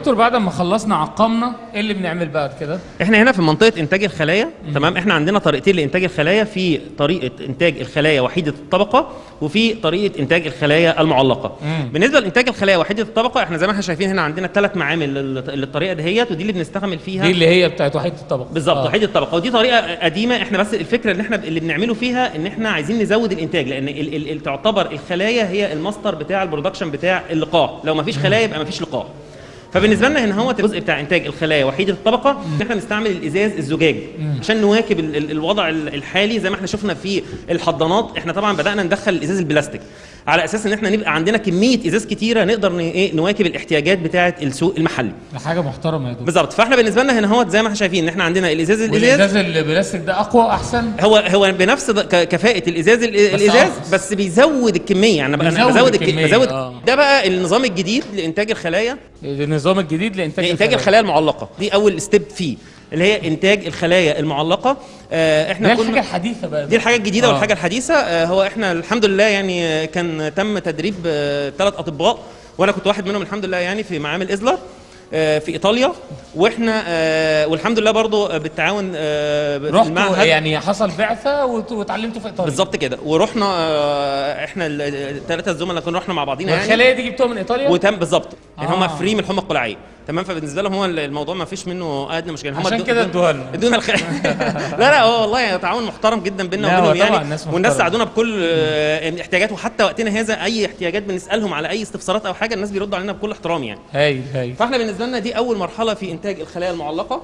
Speaker 1: دكتور بعد ما خلصنا عقمنا ايه اللي بنعمل بعد كده
Speaker 3: احنا هنا في منطقه انتاج الخلايا تمام احنا عندنا طريقتين لانتاج الخلايا في طريقه انتاج الخلايا وحيده الطبقه وفي طريقه انتاج الخلايا المعلقه
Speaker 1: مم.
Speaker 3: بالنسبه لانتاج الخلايا وحيده الطبقه احنا زي ما احنا شايفين هنا عندنا ثلاث معامل لل- للطريقه دهيت ودي اللي بنستعمل فيها
Speaker 1: دي اللي هي بتاعت وحيده الطبق
Speaker 3: بالظبط
Speaker 1: آه.
Speaker 3: وحيد الطبقه ودي طريقه قديمه احنا بس الفكره اللي احنا اللي بنعمله فيها ان احنا عايزين نزود الانتاج لان ال ال ال تعتبر الخلايا هي المصدر بتاع البرودكشن بتاع اللقاح لو ما فيش خلايا يبقى ما فيش لقاح فبالنسبه لنا هنا هو الجزء بتاع انتاج الخلايا وحيده الطبقه ان احنا نستعمل الازاز الزجاج عشان نواكب ال ال الوضع ال- الحالي زي ما احنا شفنا في الحضانات احنا طبعا بدانا ندخل الازاز البلاستيك على اساس ان احنا نبقى عندنا كميه ازاز كتيره نقدر ن- ايه نواكب الاحتياجات بتاعه السوق المحلي
Speaker 1: ده حاجه محترمه يا دكتور
Speaker 3: بالظبط فاحنا بالنسبه لنا هنا هو زي ما احنا شايفين ان احنا عندنا الازاز الازاز
Speaker 1: والازاز البلاستيك ده اقوى واحسن
Speaker 3: هو هو بنفس د- ك- كفاءه الازاز ال- الازاز
Speaker 1: أرخص.
Speaker 3: بس بيزود الكميه يعني انا
Speaker 1: بيزود
Speaker 3: بزود الك-
Speaker 1: الكمية،
Speaker 3: بزود
Speaker 1: آه.
Speaker 3: ده بقى النظام الجديد لانتاج الخلايا
Speaker 1: النظام الجديد لانتاج
Speaker 3: لانتاج الخلايا المعلقه دي اول ستيب فيه اللي هي انتاج الخلايا المعلقه آه احنا
Speaker 1: ده
Speaker 3: كنا
Speaker 1: الحاجه الحديثه بقى
Speaker 3: دي الحاجه الجديده
Speaker 1: آه.
Speaker 3: والحاجه الحديثه آه هو احنا الحمد لله يعني آه، كان تم تدريب ثلاث اطباء وانا كنت واحد منهم الحمد لله يعني في معامل ازلر آه، في ايطاليا واحنا آه، والحمد لله برضو آه، بالتعاون آه، في
Speaker 1: رحتوا
Speaker 3: المعهد
Speaker 1: يعني حصل بعثه وت- واتعلمتوا في ايطاليا
Speaker 3: بالظبط كده ورحنا آه، احنا الثلاثه الزملاء كنا رحنا مع بعضينا يعني
Speaker 1: والخلايا دي جبتوها من ايطاليا
Speaker 3: وتم بالظبط يعني هم
Speaker 1: آه.
Speaker 3: فري من الحمى القلعيه تمام فبالنسبه لهم هو الموضوع ما فيش منه ادنى مشكله هم
Speaker 1: عشان
Speaker 3: ادو-
Speaker 1: كده
Speaker 3: ادو-
Speaker 1: ادوها لنا.
Speaker 3: ادونا الخ... لا لا هو والله تعاون محترم جدا بيننا
Speaker 1: لا، هو
Speaker 3: وبينهم
Speaker 1: طبعا
Speaker 3: يعني
Speaker 1: ناس
Speaker 3: والناس
Speaker 1: محترمة.
Speaker 3: ساعدونا بكل آه، احتياجات وحتى وقتنا هذا اي احتياجات بنسالهم على اي استفسارات او حاجه الناس بيردوا علينا بكل احترام يعني
Speaker 1: هايل هايل
Speaker 3: فاحنا بالنسبه لنا دي اول مرحله في انتاج الخلايا المعلقه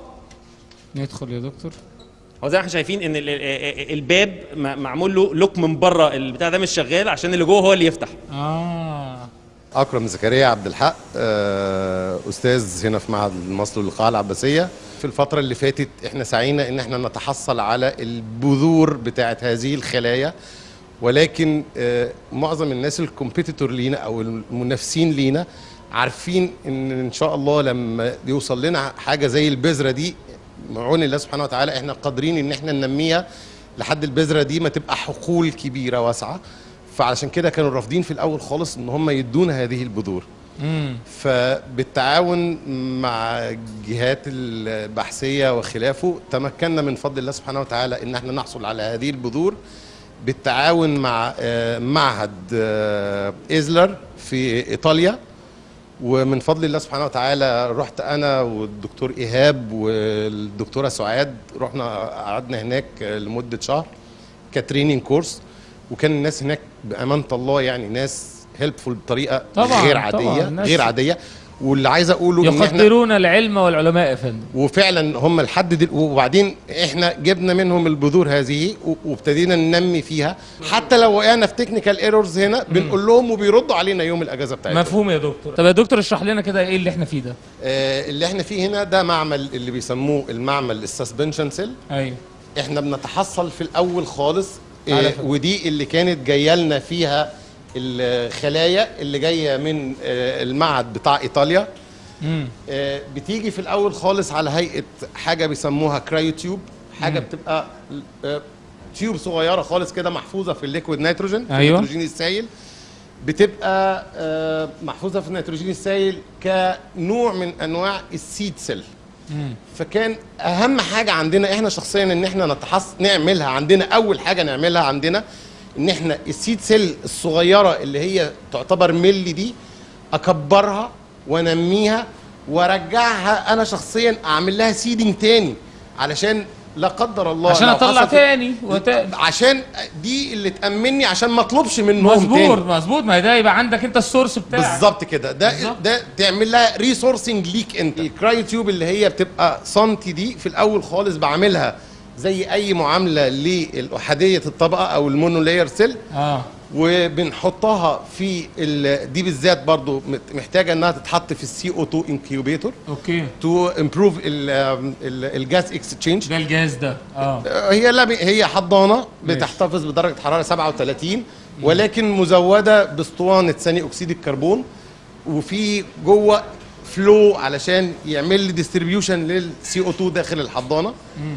Speaker 1: ندخل يا دكتور
Speaker 3: هو زي ما احنا شايفين ان ال- ال- الباب م- معمول له لوك من بره البتاع ده مش شغال عشان اللي جوه هو اللي يفتح
Speaker 1: اه
Speaker 5: اكرم زكريا عبد الحق آه، استاذ هنا في معهد مصر للقاعه العباسيه في الفتره اللي فاتت احنا سعينا ان احنا نتحصل على البذور بتاعه هذه الخلايا ولكن آه، معظم الناس الكومبيتيتور لينا او المنافسين لينا عارفين ان ان شاء الله لما يوصل لنا حاجه زي البذره دي معون الله سبحانه وتعالى احنا قادرين ان احنا ننميها لحد البذره دي ما تبقى حقول كبيره واسعه فعلشان كده كانوا رافضين في الاول خالص ان هم يدونا هذه البذور
Speaker 1: امم
Speaker 5: فبالتعاون مع الجهات البحثيه وخلافه تمكنا من فضل الله سبحانه وتعالى ان احنا نحصل على هذه البذور بالتعاون مع آه، معهد آه، ايزلر في ايطاليا ومن فضل الله سبحانه وتعالى رحت انا والدكتور ايهاب والدكتوره سعاد رحنا قعدنا هناك لمده شهر كتريننج كورس وكان الناس هناك بامانه الله يعني ناس هيلبفول بطريقه
Speaker 1: طبعاً،
Speaker 5: غير
Speaker 1: طبعاً،
Speaker 5: عاديه
Speaker 1: الناس-
Speaker 5: غير عاديه واللي عايز اقوله ان احنا
Speaker 1: يقدرون العلم والعلماء يا فندم
Speaker 5: وفعلا هم لحد دل... وبعدين احنا جبنا منهم البذور هذه و- وابتدينا ننمي فيها حتى لو وقعنا في تكنيكال ايرورز هنا بنقول لهم وبيردوا علينا يوم الاجازه بتاعتهم
Speaker 1: مفهوم يا دكتور طب يا دكتور اشرح لنا كده ايه اللي احنا فيه ده
Speaker 5: آه اللي احنا فيه هنا ده معمل اللي بيسموه المعمل السسبنشن سيل
Speaker 1: ايوه
Speaker 5: احنا بنتحصل في الاول خالص
Speaker 1: على
Speaker 5: آه
Speaker 1: فكرة.
Speaker 5: ودي اللي كانت جايه لنا فيها الخلايا اللي جايه من آه المعهد بتاع ايطاليا
Speaker 1: امم
Speaker 5: آه، بتيجي في الاول خالص على هيئه حاجه بيسموها كرايو تيوب حاجه بتبقى آه، تيوب صغيره خالص كده محفوظه في الليكويد نيتروجين في
Speaker 1: أيوة.
Speaker 5: النيتروجين السائل بتبقى آه، محفوظه في النيتروجين السائل كنوع من انواع السيد سيل
Speaker 1: امم
Speaker 5: فكان اهم حاجه عندنا احنا شخصيا ان احنا نتحص نعملها عندنا اول حاجه نعملها عندنا ان احنا السيد سيل الصغيره اللي هي تعتبر ملي دي اكبرها وانميها وارجعها انا شخصيا اعمل لها سيدنج تاني علشان لا قدر الله
Speaker 1: عشان
Speaker 5: لو
Speaker 1: اطلع
Speaker 5: حصل-
Speaker 1: تاني وت...
Speaker 5: عشان دي اللي تامني عشان ما اطلبش منهم
Speaker 1: مظبوط
Speaker 5: تاني
Speaker 1: مظبوط ما ده يبقى عندك انت السورس بتاعك
Speaker 5: بالظبط كده ده
Speaker 1: بالظبط.
Speaker 5: ده تعمل لها ريسورسنج ليك انت الكرايو تيوب اللي هي بتبقى سنتي دي في الاول خالص بعملها زي اي معامله للاحاديه الطبقه او المونولاير سيل
Speaker 1: اه
Speaker 5: وبنحطها في ال- دي بالذات برضو مت- محتاجه انها تتحط في السي او 2 انكيوبيتور
Speaker 1: اوكي
Speaker 5: تو امبروف الجاز اكسشينج
Speaker 1: ده الجهاز ده اه
Speaker 5: هي لب... هي حضانه
Speaker 1: ماشي.
Speaker 5: بتحتفظ بدرجه حراره 37 ولكن مزوده باسطوانه ثاني اكسيد الكربون وفي جوه فلو علشان يعمل لي ديستريبيوشن للسي او 2 داخل الحضانه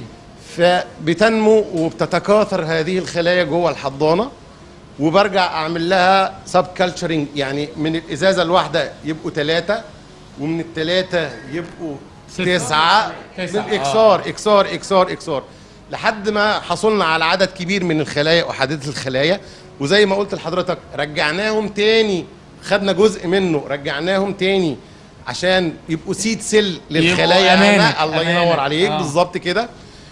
Speaker 5: فبتنمو وبتتكاثر هذه الخلايا جوه الحضانه وبرجع اعمل لها سب كالتشرنج يعني من الازازه الواحده يبقوا ثلاثه ومن الثلاثه يبقوا
Speaker 1: ستة.
Speaker 5: تسعه
Speaker 1: تسعة،
Speaker 5: بالاكسار اكسار اكسار اكسار لحد ما حصلنا على عدد كبير من الخلايا احاديه الخلايا وزي ما قلت لحضرتك رجعناهم تاني خدنا جزء منه رجعناهم تاني عشان يبقوا سيد سيل للخلايا
Speaker 1: أمانة،
Speaker 5: أنا- الله
Speaker 1: أمانة.
Speaker 5: ينور عليك
Speaker 1: آه.
Speaker 5: بالظبط كده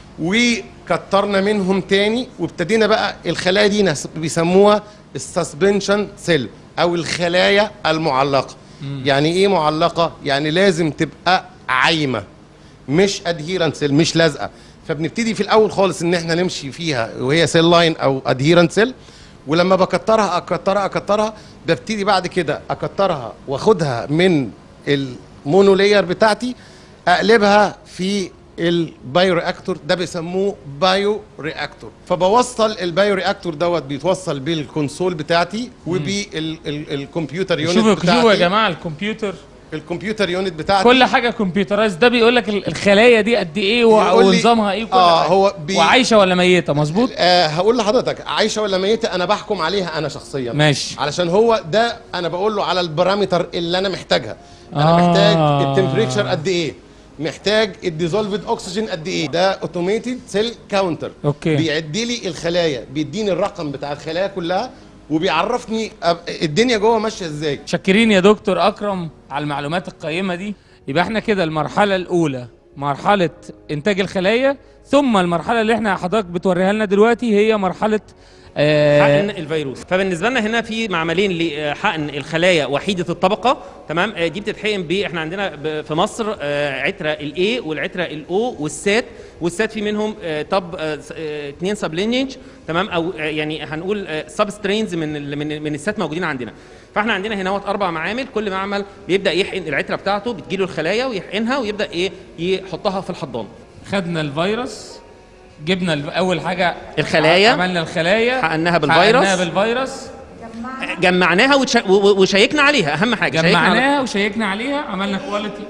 Speaker 5: وكترنا منهم تاني وابتدينا بقى الخلايا دي ناس بيسموها السسبنشن سيل او الخلايا المعلقه يعني ايه معلقه يعني لازم تبقى عايمه مش ادهيرنت سيل مش لازقه فبنبتدي في الاول خالص ان احنا نمشي فيها وهي سيل لاين او ادهيرنت سيل ولما بكترها اكترها اكترها ببتدي بعد كده اكترها واخدها من المونولير بتاعتي اقلبها في البايو رياكتور ده بيسموه بايو رياكتور فبوصل البايو رياكتور دوت بيتوصل بالكونسول بتاعتي وبالكمبيوتر يونت
Speaker 1: شوفوا
Speaker 5: بتاعتي
Speaker 1: شوفوا يا جماعه الكمبيوتر
Speaker 5: الكمبيوتر يونت بتاعتي
Speaker 1: كل حاجه كمبيوترايز ده بيقول لك ال- الخلايا دي قد ايه و-
Speaker 5: يقول لي-
Speaker 1: ونظامها ايه وكل
Speaker 5: آه،
Speaker 1: حاجة.
Speaker 5: هو بي-
Speaker 1: وعايشه ولا ميته مظبوط
Speaker 5: آه هقول لحضرتك عايشه ولا ميته انا بحكم عليها انا شخصيا
Speaker 1: ماشي.
Speaker 5: علشان هو ده انا بقول له على البارامتر اللي انا محتاجها انا
Speaker 1: آه.
Speaker 5: محتاج التمبريتشر قد ايه محتاج الديزولفد اوكسجين قد ايه ده اوتوميتد سيل كاونتر
Speaker 1: أوكي.
Speaker 5: بيعد لي الخلايا بيديني الرقم بتاع الخلايا كلها وبيعرفني أب- الدنيا جوه ماشيه ازاي
Speaker 1: شاكرين يا دكتور اكرم على المعلومات القيمه دي يبقى احنا كده المرحله الاولى مرحله انتاج الخلايا ثم المرحله اللي احنا حضرتك بتوريها لنا دلوقتي هي مرحله آه
Speaker 3: حقن الفيروس فبالنسبه لنا هنا في معملين لحقن الخلايا وحيده الطبقه تمام آه، دي بتتحقن ب احنا عندنا ب- في مصر آه، عتره الاي والعتره الاو والسات والسات في منهم آه، طب آه، س- آه، اتنين سب لينيج تمام او آه، يعني هنقول سب سترينز من ال- من من السات موجودين عندنا فاحنا عندنا هنا اربع معامل كل معمل بيبدا يحقن العتره بتاعته بتجيله الخلايا ويحقنها ويبدا ايه يحطها في الحضان
Speaker 1: خدنا الفيروس جبنا ال- اول حاجه
Speaker 3: الخلايا.
Speaker 1: عملنا الخلايا
Speaker 3: حقناها بالفيروس.
Speaker 1: حقناها بالفيروس
Speaker 3: جمعناها وتش- و- و- وشيكنا عليها اهم حاجه شيكنا على-
Speaker 1: جمعناها وشيكنا عليها عملنا كواليتي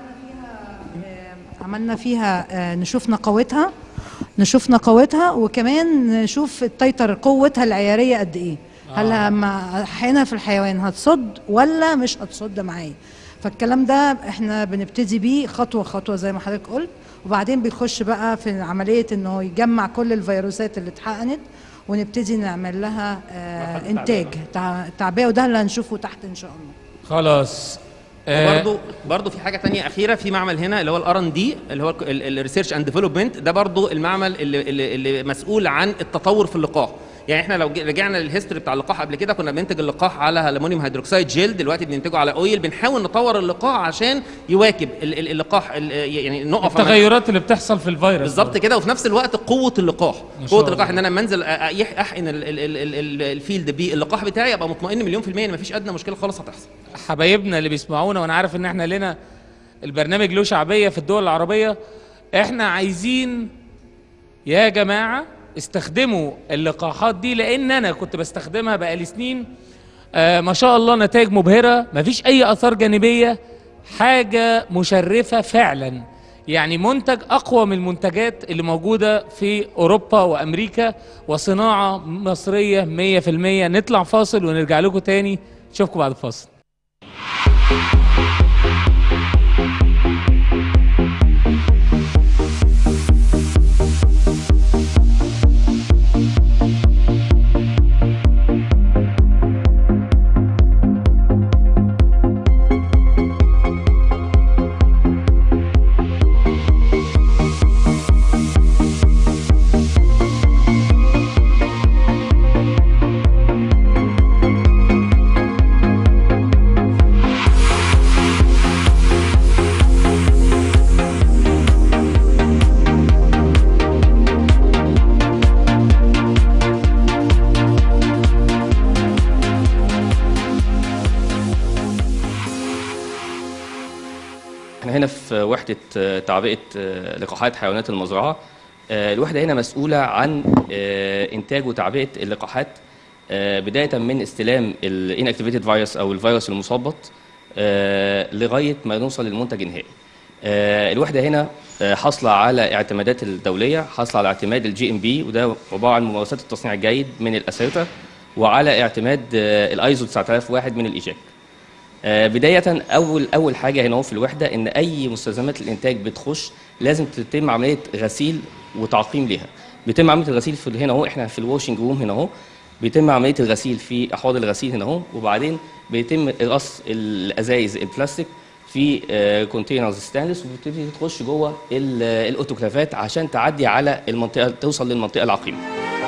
Speaker 4: عملنا فيها آه، نشوف نقاوتها نشوف نقاوتها وكمان نشوف التيتر قوتها العياريه قد ايه هل لما احيانا في الحيوان هتصد ولا مش هتصد معايا فالكلام ده احنا بنبتدي بيه خطوه خطوه زي ما حضرتك قلت وبعدين بيخش بقى في عمليه انه يجمع كل الفيروسات اللي اتحقنت ونبتدي نعمل لها آه انتاج تع- تعبئه وده اللي هنشوفه تحت ان شاء الله
Speaker 1: خلاص آه،
Speaker 3: برضه برضه في حاجه تانية اخيره في معمل هنا اللي هو الار ان دي اللي هو الريسيرش اند ديفلوبمنت ده برضه المعمل اللي, اللي, اللي مسؤول عن التطور في اللقاح يعني احنا لو ج- رجعنا للهيستوري بتاع اللقاح قبل كده كنا بننتج اللقاح على الومنيوم هيدروكسيد جيل دلوقتي بننتجه على اويل بنحاول نطور اللقاح عشان يواكب ال- ال- اللقاح ال- يعني نقف على-
Speaker 1: التغيرات اللي بتحصل في الفيروس
Speaker 3: بالظبط كده وفي نفس الوقت قوه اللقاح
Speaker 1: ما شاء
Speaker 3: قوه
Speaker 1: الله.
Speaker 3: اللقاح ان انا لما انزل أ- أ- احقن ال- ال- ال- ال- الفيلد باللقاح بتاعي ابقى مطمئن مليون في الميه ان مفيش ادنى مشكله خالص هتحصل
Speaker 1: حبايبنا اللي بيسمعونا وانا عارف ان احنا لنا البرنامج له شعبيه في الدول العربيه احنا عايزين يا جماعه استخدموا اللقاحات دي لان انا كنت بستخدمها بقالي سنين آه ما شاء الله نتائج مبهره مفيش اي اثار جانبيه حاجه مشرفه فعلا يعني منتج اقوى من المنتجات اللي موجوده في اوروبا وامريكا وصناعه مصريه 100% نطلع فاصل ونرجع لكم تاني نشوفكم بعد الفاصل
Speaker 6: احنا هنا في وحدة آه، تعبئة آه، لقاحات حيوانات المزرعة آه، الوحدة هنا مسؤولة عن آه، إنتاج وتعبئة اللقاحات آه، بداية من استلام الانكتيفيتد فيروس أو الفيروس المثبط آه، لغاية ما نوصل للمنتج النهائي. آه، الوحدة هنا آه، حاصلة على اعتمادات الدولية حاصلة على اعتماد الجي ام بي وده عبارة عن ممارسات التصنيع الجيد من الأسيرتا وعلى اعتماد الايزو 9001 من الإيجاك. آه، بداية أول أول حاجة هنا هو في الوحدة إن أي مستلزمات الإنتاج بتخش لازم تتم عملية غسيل وتعقيم ليها. بيتم عملية الغسيل في هنا أهو إحنا في الواشنج روم هنا أهو بيتم عملية الغسيل في أحواض الغسيل هنا أهو وبعدين بيتم رص الأزايز البلاستيك في كونتينرز ستانلس وبتبتدي تخش جوه ال- الاوتوكلافات عشان تعدي على المنطقه توصل للمنطقه العقيمه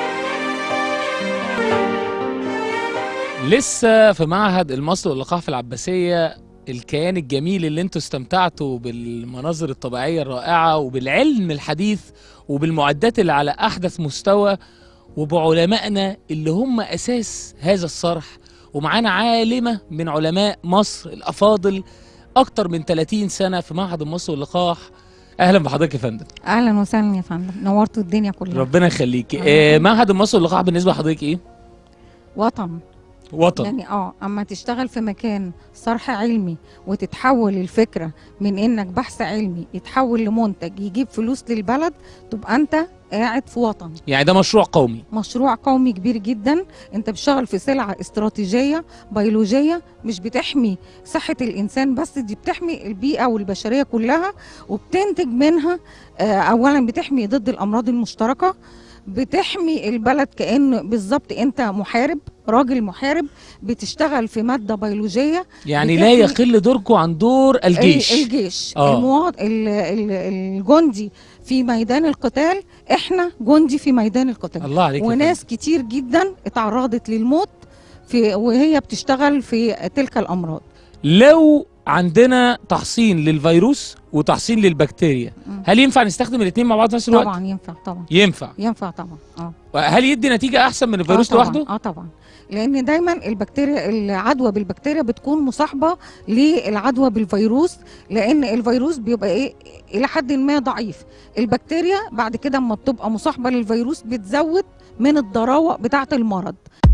Speaker 1: لسه في معهد المصل واللقاح في العباسية الكيان الجميل اللي انتوا استمتعتوا بالمناظر الطبيعية الرائعة وبالعلم الحديث وبالمعدات اللي على أحدث مستوى وبعلمائنا اللي هم أساس هذا الصرح ومعانا عالمة من علماء مصر الأفاضل أكتر من 30 سنة في معهد المصل واللقاح أهلا بحضرتك يا فندم
Speaker 7: اهلا وسهلا يا فندم نورتوا الدنيا كلها
Speaker 1: ربنا يخليكي
Speaker 7: الله
Speaker 1: آه
Speaker 7: يخليك.
Speaker 1: معهد المصل واللقاح بالنسبة لحضرتك إيه؟
Speaker 7: وطن
Speaker 1: وطن
Speaker 7: يعني اه اما تشتغل في مكان صرح علمي وتتحول الفكره من انك بحث علمي يتحول لمنتج يجيب فلوس للبلد تبقى انت قاعد في وطن
Speaker 1: يعني ده مشروع قومي
Speaker 7: مشروع قومي كبير جدا انت بتشتغل في سلعه استراتيجيه بيولوجيه مش بتحمي صحه الانسان بس دي بتحمي البيئه والبشريه كلها وبتنتج منها آه، اولا بتحمي ضد الامراض المشتركه بتحمي البلد كأن بالظبط انت محارب راجل محارب بتشتغل في ماده بيولوجيه
Speaker 1: يعني
Speaker 7: بتحمي-
Speaker 1: لا يقل دوركم عن دور الجيش
Speaker 7: ال- الجيش
Speaker 1: آه.
Speaker 7: المواط... ال... ال... الجندي في ميدان القتال احنا جندي في ميدان القتال
Speaker 1: الله عليك يا
Speaker 7: وناس كتير جدا اتعرضت للموت في وهي بتشتغل في تلك الامراض
Speaker 1: لو عندنا تحصين للفيروس وتحصين للبكتيريا
Speaker 7: مم.
Speaker 1: هل ينفع نستخدم الاثنين مع بعض في نفس الوقت
Speaker 7: طبعا ينفع طبعا
Speaker 1: ينفع
Speaker 7: ينفع طبعا اه
Speaker 1: هل يدي نتيجه احسن من الفيروس
Speaker 7: آه طبعاً،
Speaker 1: لوحده
Speaker 7: اه طبعا لان دايما البكتيريا العدوى بالبكتيريا بتكون مصاحبه للعدوى بالفيروس لان الفيروس بيبقى ايه الى حد ما ضعيف البكتيريا بعد كده اما بتبقى مصاحبه للفيروس بتزود من الضراوه بتاعه المرض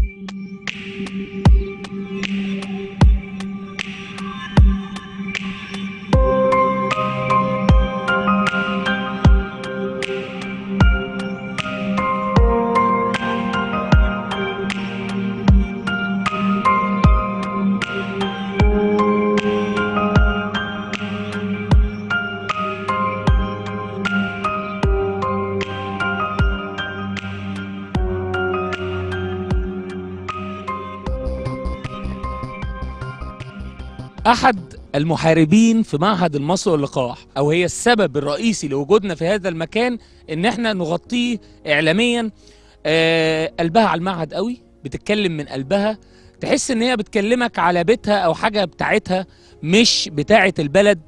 Speaker 1: احد المحاربين في معهد المصل واللقاح او هي السبب الرئيسي لوجودنا في هذا المكان ان احنا نغطيه اعلاميا آه قلبها على المعهد قوي بتتكلم من قلبها تحس ان هي بتكلمك على بيتها او حاجه بتاعتها مش بتاعه البلد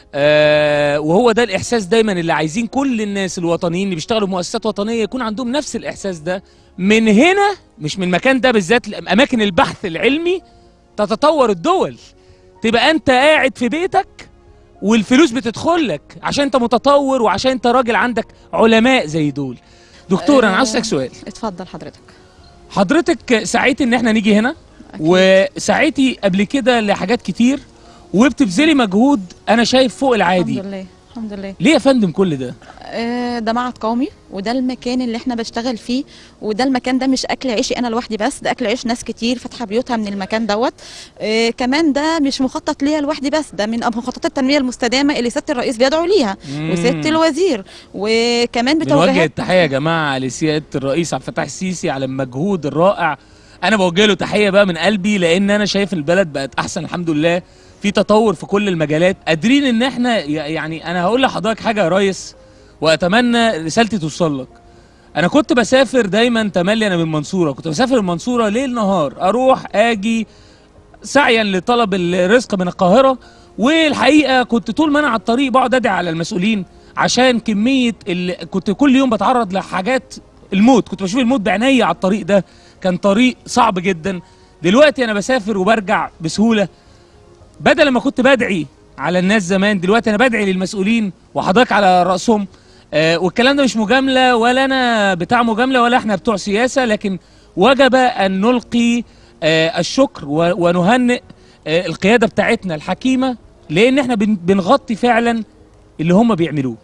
Speaker 1: آه وهو ده الاحساس دايما اللي عايزين كل الناس الوطنيين اللي بيشتغلوا في مؤسسات وطنيه يكون عندهم نفس الاحساس ده من هنا مش من المكان ده بالذات اماكن البحث العلمي تتطور الدول تبقى انت قاعد في بيتك والفلوس بتدخل لك عشان انت متطور وعشان انت راجل عندك علماء زي دول دكتور انا عاوز اسالك سؤال
Speaker 8: اتفضل حضرتك
Speaker 1: حضرتك سعيت ان احنا نيجي هنا
Speaker 8: أكيد.
Speaker 1: وسعيتي قبل كده لحاجات كتير وبتبذلي مجهود انا شايف فوق العادي
Speaker 8: الحمد لله الحمد لله
Speaker 1: ليه يا فندم كل ده
Speaker 8: آه، ده معهد قومي وده المكان اللي احنا بشتغل فيه وده المكان ده مش اكل عيشي انا لوحدي بس ده اكل عيش ناس كتير فاتحه بيوتها من المكان دوت آه، كمان ده مش مخطط ليا لوحدي بس ده من مخططات التنميه المستدامه اللي سياده الرئيس بيدعو ليها وسياده الوزير وكمان
Speaker 1: بنوجه
Speaker 8: بتوجيهات
Speaker 1: التحيه يا جماعه لسياده الرئيس عبد الفتاح السيسي على المجهود الرائع انا بوجه له تحيه بقى من قلبي لان انا شايف البلد بقت احسن الحمد لله في تطور في كل المجالات قادرين ان احنا ي- يعني انا هقول لحضرتك حاجه يا ريس واتمنى رسالتي توصل لك انا كنت بسافر دايما تملي انا من المنصوره كنت بسافر المنصوره ليل نهار اروح اجي سعيا لطلب الرزق من القاهره والحقيقه كنت طول ما انا على الطريق بقعد ادعي على المسؤولين عشان كميه ال... كنت كل يوم بتعرض لحاجات الموت كنت بشوف الموت بعينيا على الطريق ده كان طريق صعب جدا دلوقتي انا بسافر وبرجع بسهوله بدل ما كنت بدعي على الناس زمان دلوقتي انا بدعي للمسؤولين وحضرتك على راسهم آه والكلام ده مش مجامله ولا انا بتاع مجامله ولا احنا بتوع سياسه لكن وجب ان نلقي آه الشكر و- ونهنئ آه القياده بتاعتنا الحكيمه لان احنا بن- بنغطي فعلا اللي هم بيعملوه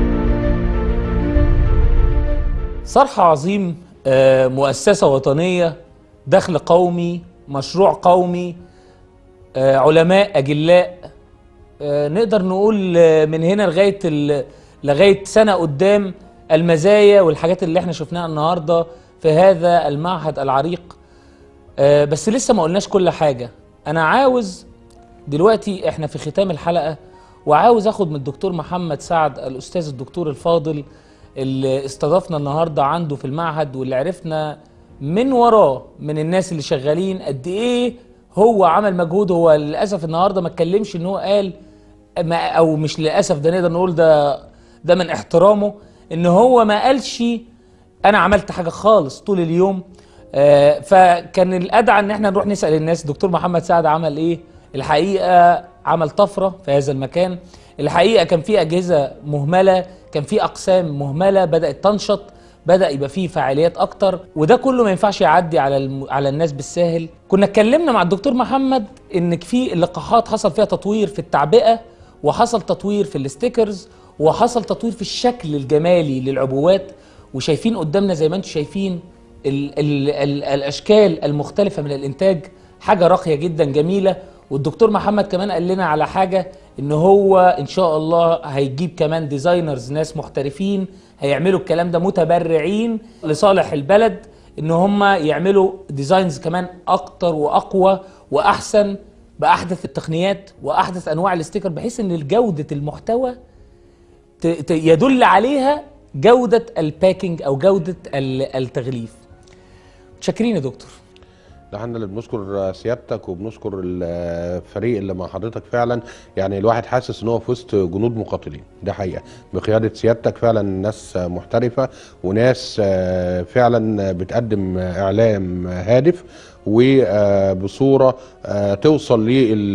Speaker 1: صرح عظيم آه، مؤسسة وطنية دخل قومي مشروع قومي آه، علماء اجلاء آه، نقدر نقول آه، من هنا لغايه ال- لغايه سنه قدام المزايا والحاجات اللي احنا شفناها النهارده في هذا المعهد العريق آه، بس لسه ما قلناش كل حاجه انا عاوز دلوقتي احنا في ختام الحلقه وعاوز اخد من الدكتور محمد سعد الاستاذ الدكتور الفاضل اللي استضافنا النهارده عنده في المعهد واللي عرفنا من وراه من الناس اللي شغالين قد ايه هو عمل مجهود هو للاسف النهارده ما اتكلمش ان هو قال ما او مش للاسف ده نقدر نقول ده ده من احترامه ان هو ما قالش انا عملت حاجه خالص طول اليوم آه، فكان الادعى ان احنا نروح نسال الناس دكتور محمد سعد عمل ايه الحقيقه عمل طفره في هذا المكان الحقيقه كان في اجهزه مهمله كان في اقسام مهمله بدات تنشط بدا يبقى فيه فعاليات اكتر وده كله ما ينفعش يعدي على الم... على الناس بالساهل كنا اتكلمنا مع الدكتور محمد ان في اللقاحات حصل فيها تطوير في التعبئه وحصل تطوير في الاستيكرز وحصل تطوير في الشكل الجمالي للعبوات وشايفين قدامنا زي ما انتم شايفين ال ال ال الاشكال المختلفه من الانتاج حاجه راقيه جدا جميله والدكتور محمد كمان قال لنا على حاجه ان هو ان شاء الله هيجيب كمان ديزاينرز ناس محترفين هيعملوا الكلام ده متبرعين لصالح البلد ان هم يعملوا ديزاينز كمان اكتر واقوى واحسن باحدث التقنيات واحدث انواع الاستيكر بحيث ان جوده المحتوى ت- ت- يدل عليها جودة الباكينج أو جودة ال- التغليف متشكرين يا دكتور
Speaker 2: ده احنا اللي بنشكر سيادتك وبنشكر الفريق اللي مع حضرتك فعلا يعني الواحد حاسس ان هو في وسط جنود مقاتلين ده حقيقه بقياده سيادتك فعلا ناس محترفه وناس آه، فعلا بتقدم اعلام هادف وبصوره توصل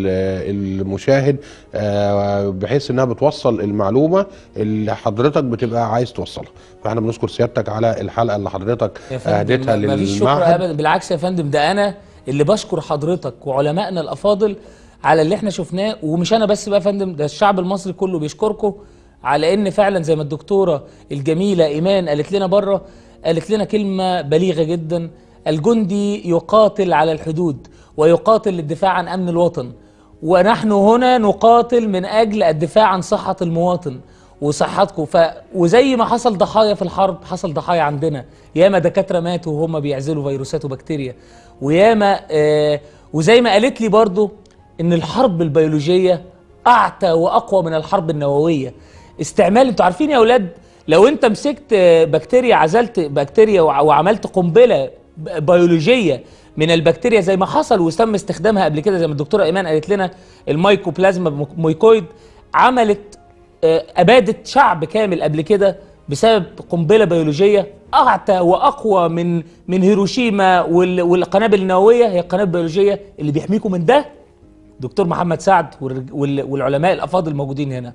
Speaker 2: للمشاهد آه، بحيث انها بتوصل المعلومه اللي حضرتك بتبقى عايز توصلها فاحنا بنشكر سيادتك على الحلقه اللي حضرتك
Speaker 1: يا فندم
Speaker 2: اهدتها
Speaker 1: ما- مفيش شكر
Speaker 2: للمعهد
Speaker 1: أبدا بالعكس يا فندم ده أنا اللي بشكر حضرتك وعلمائنا الأفاضل على اللي احنا شفناه ومش أنا بس بقى يا فندم ده الشعب المصري كله بيشكركم على إن فعلا زي ما الدكتورة الجميلة إيمان قالت لنا بره قالت لنا كلمة بليغة جدا الجندي يقاتل على الحدود ويقاتل للدفاع عن أمن الوطن ونحن هنا نقاتل من أجل الدفاع عن صحة المواطن وصحتكم ف... وزي ما حصل ضحايا في الحرب حصل ضحايا عندنا ياما دكاتره ماتوا وهم بيعزلوا فيروسات وبكتيريا وياما آه وزي ما قالت لي برضو ان الحرب البيولوجيه اعتى واقوى من الحرب النوويه استعمال انتوا عارفين يا اولاد لو انت مسكت آه، بكتيريا عزلت بكتيريا وع- وعملت قنبله ب- بيولوجيه من البكتيريا زي ما حصل وتم استخدامها قبل كده زي ما الدكتوره ايمان قالت لنا المايكوبلازما ميكويد عملت آه، ابادت شعب كامل قبل كده بسبب قنبله بيولوجيه اعتى واقوى من من هيروشيما وال- والقنابل النوويه هي القنابل البيولوجيه اللي بيحميكم من ده دكتور محمد سعد والرج- وال- والعلماء الافاضل الموجودين هنا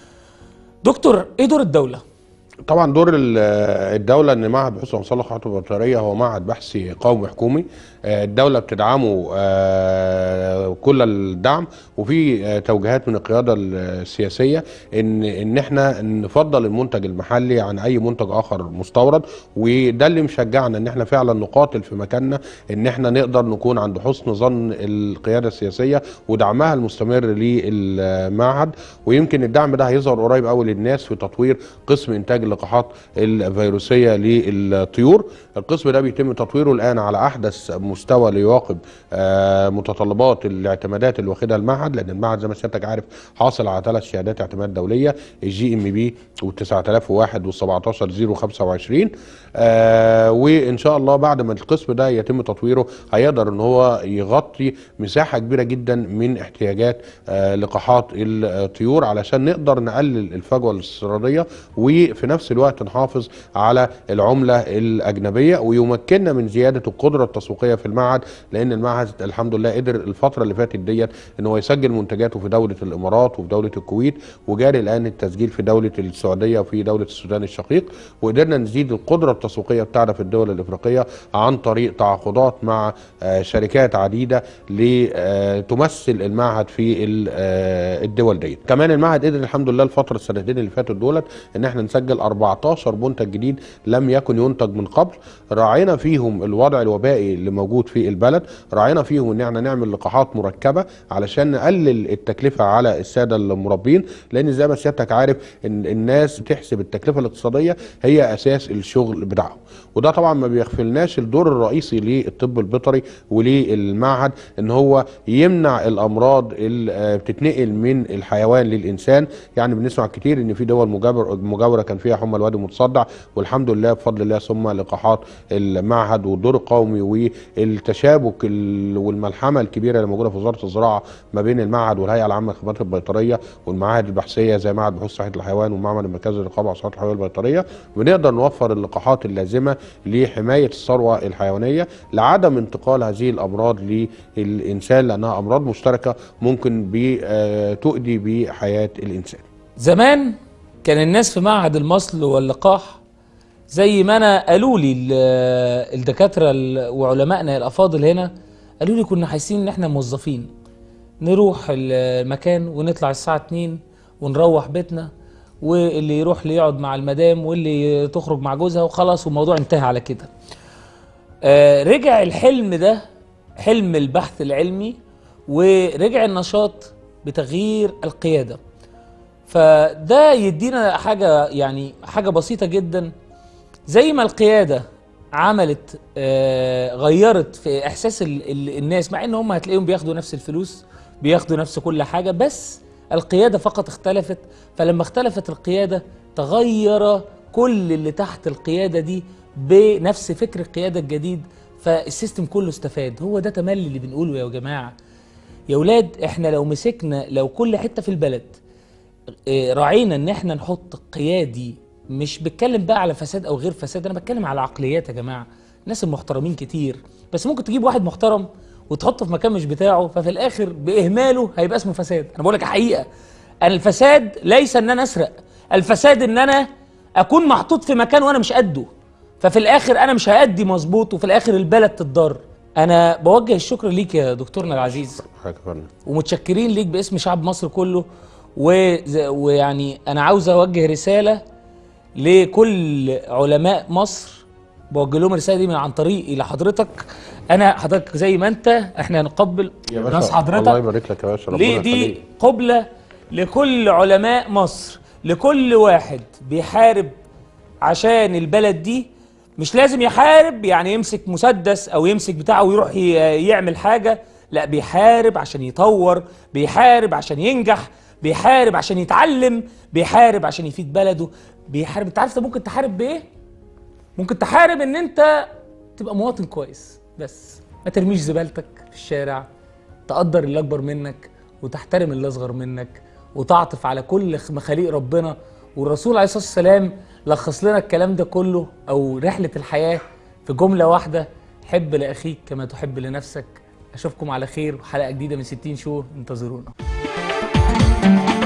Speaker 1: دكتور ايه دور الدوله
Speaker 2: طبعا دور ال- الدولة ان معهد بحوث ومصالح الخطوط البطارية هو معهد بحثي قومي حكومي آه، الدولة بتدعمه آه، كل الدعم وفي آه، توجيهات من القيادة السياسية ان ان احنا نفضل المنتج المحلي عن اي منتج اخر مستورد وده اللي مشجعنا ان احنا فعلا نقاتل في مكاننا ان احنا نقدر نكون عند حسن ظن القيادة السياسية ودعمها المستمر للمعهد ويمكن الدعم ده هيظهر قريب قوي للناس في تطوير قسم انتاج اللقاحات الفيروسيه للطيور القسم ده بيتم تطويره الان على احدث مستوى ليواكب آه، متطلبات الاعتمادات اللي واخدها المعهد لان المعهد زي ما سيادتك عارف حاصل على ثلاث شهادات اعتماد دوليه الجي ام بي وال 9001 وال 17025 آه وان شاء الله بعد ما القسم ده يتم تطويره هيقدر ان هو يغطي مساحه كبيره جدا من احتياجات آه لقاحات الطيور علشان نقدر نقلل الفجوه الاستيراديه وفي نفس الوقت نحافظ على العمله الاجنبيه ويمكننا من زياده القدره التسويقيه في المعهد لان المعهد الحمد لله قدر الفتره اللي فاتت ديت ان هو يسجل منتجاته في دوله الامارات وفي دوله الكويت وجاري الان التسجيل في دوله السعوديه وفي دوله السودان الشقيق وقدرنا نزيد القدره التسويقيه بتاعنا في الدول الافريقيه عن طريق تعاقدات مع آه، شركات عديده لتمثل المعهد في ال- آه، الدول دي كمان المعهد قدر الحمد لله الفتره السنتين اللي فاتوا دولت ان احنا نسجل 14 منتج جديد لم يكن ينتج من قبل راعينا فيهم الوضع الوبائي اللي موجود في البلد راعينا فيهم ان احنا نعمل لقاحات مركبه علشان نقلل التكلفه على الساده المربين لان زي ما سيادتك عارف ان الناس بتحسب التكلفه الاقتصاديه هي اساس الشغل بتاعهم وده طبعا ما بيغفلناش الدور الرئيسي للطب البيطري وللمعهد ان هو يمنع الامراض اللي آه، بتتنقل من الحيوان للانسان يعني بنسمع كتير ان في دول مجاور مجاوره كان فيها حمى الوادي المتصدع والحمد لله بفضل الله ثم لقاحات المعهد والدور القومي والتشابك ال- والملحمه الكبيره اللي موجوده في وزاره الزراعه ما بين المعهد والهيئه العامه للخدمات البيطريه والمعاهد البحثيه زي معهد بحوث صحه الحيوان والمعمل المركزي للرقابه على الصحه الحيويه البيطريه بنقدر نوفر اللقاحات اللازمه لحمايه الثروه الحيوانيه لعدم انتقال هذه الامراض للانسان لانها امراض مشتركه ممكن بي- آه، تؤدي بحياه الانسان
Speaker 1: زمان كان الناس في معهد المصل واللقاح زي ما انا قالوا لي ال- الدكاتره ال- وعلمائنا الافاضل هنا قالوا لي كنا حاسين ان احنا موظفين نروح المكان ونطلع الساعه 2 ونروح بيتنا واللي يروح لي يقعد مع المدام واللي تخرج مع جوزها وخلاص والموضوع انتهى على كده آه، رجع الحلم ده حلم البحث العلمي ورجع النشاط بتغيير القياده فده يدينا حاجه يعني حاجه بسيطه جدا زي ما القياده عملت آه، غيرت في احساس ال ال الناس مع ان هم هتلاقيهم بياخدوا نفس الفلوس بياخدوا نفس كل حاجه بس القياده فقط اختلفت فلما اختلفت القياده تغير كل اللي تحت القياده دي بنفس فكر القياده الجديد فالسيستم كله استفاد هو ده تملي اللي بنقوله يا جماعه يا ولاد احنا لو مسكنا لو كل حته في البلد إيه، راعينا ان احنا نحط قيادي مش بتكلم بقى على فساد او غير فساد انا بتكلم على عقليات يا جماعه الناس المحترمين كتير بس ممكن تجيب واحد محترم وتحطه في مكان مش بتاعه ففي الاخر باهماله هيبقى اسمه فساد انا بقول لك حقيقه أنا الفساد ليس ان انا اسرق الفساد ان انا اكون محطوط في مكان وانا مش قده ففي الاخر انا مش هادي مظبوط وفي الاخر البلد تتضر انا بوجه الشكر ليك يا دكتورنا العزيز
Speaker 2: حضرتك يا فندم
Speaker 1: ومتشكرين ليك باسم شعب مصر كله وز- ويعني انا عاوز اوجه رساله لكل علماء مصر بوجه لهم الرساله دي من عن طريقي لحضرتك انا حضرتك زي ما انت احنا هنقبل
Speaker 2: يا
Speaker 1: ناس
Speaker 2: باشا
Speaker 1: حضرتك
Speaker 2: الله يبارك لك يا باشا ربنا
Speaker 1: ليه دي
Speaker 2: يخليك
Speaker 1: قبلة لكل علماء مصر لكل واحد بيحارب عشان البلد دي مش لازم يحارب يعني يمسك مسدس او يمسك بتاعه ويروح ي- يعمل حاجة لا بيحارب عشان يطور بيحارب عشان ينجح بيحارب عشان يتعلم بيحارب عشان يفيد بلده بيحارب انت عارف انت ممكن تحارب بايه ممكن تحارب ان انت تبقى مواطن كويس بس ما ترميش زبالتك في الشارع تقدر اللي اكبر منك وتحترم اللي اصغر منك وتعطف على كل خ- مخاليق ربنا والرسول عليه الصلاه والسلام لخص لنا الكلام ده كله او رحله الحياه في جمله واحده حب لاخيك كما تحب لنفسك اشوفكم على خير وحلقه جديده من 60 شهور انتظرونا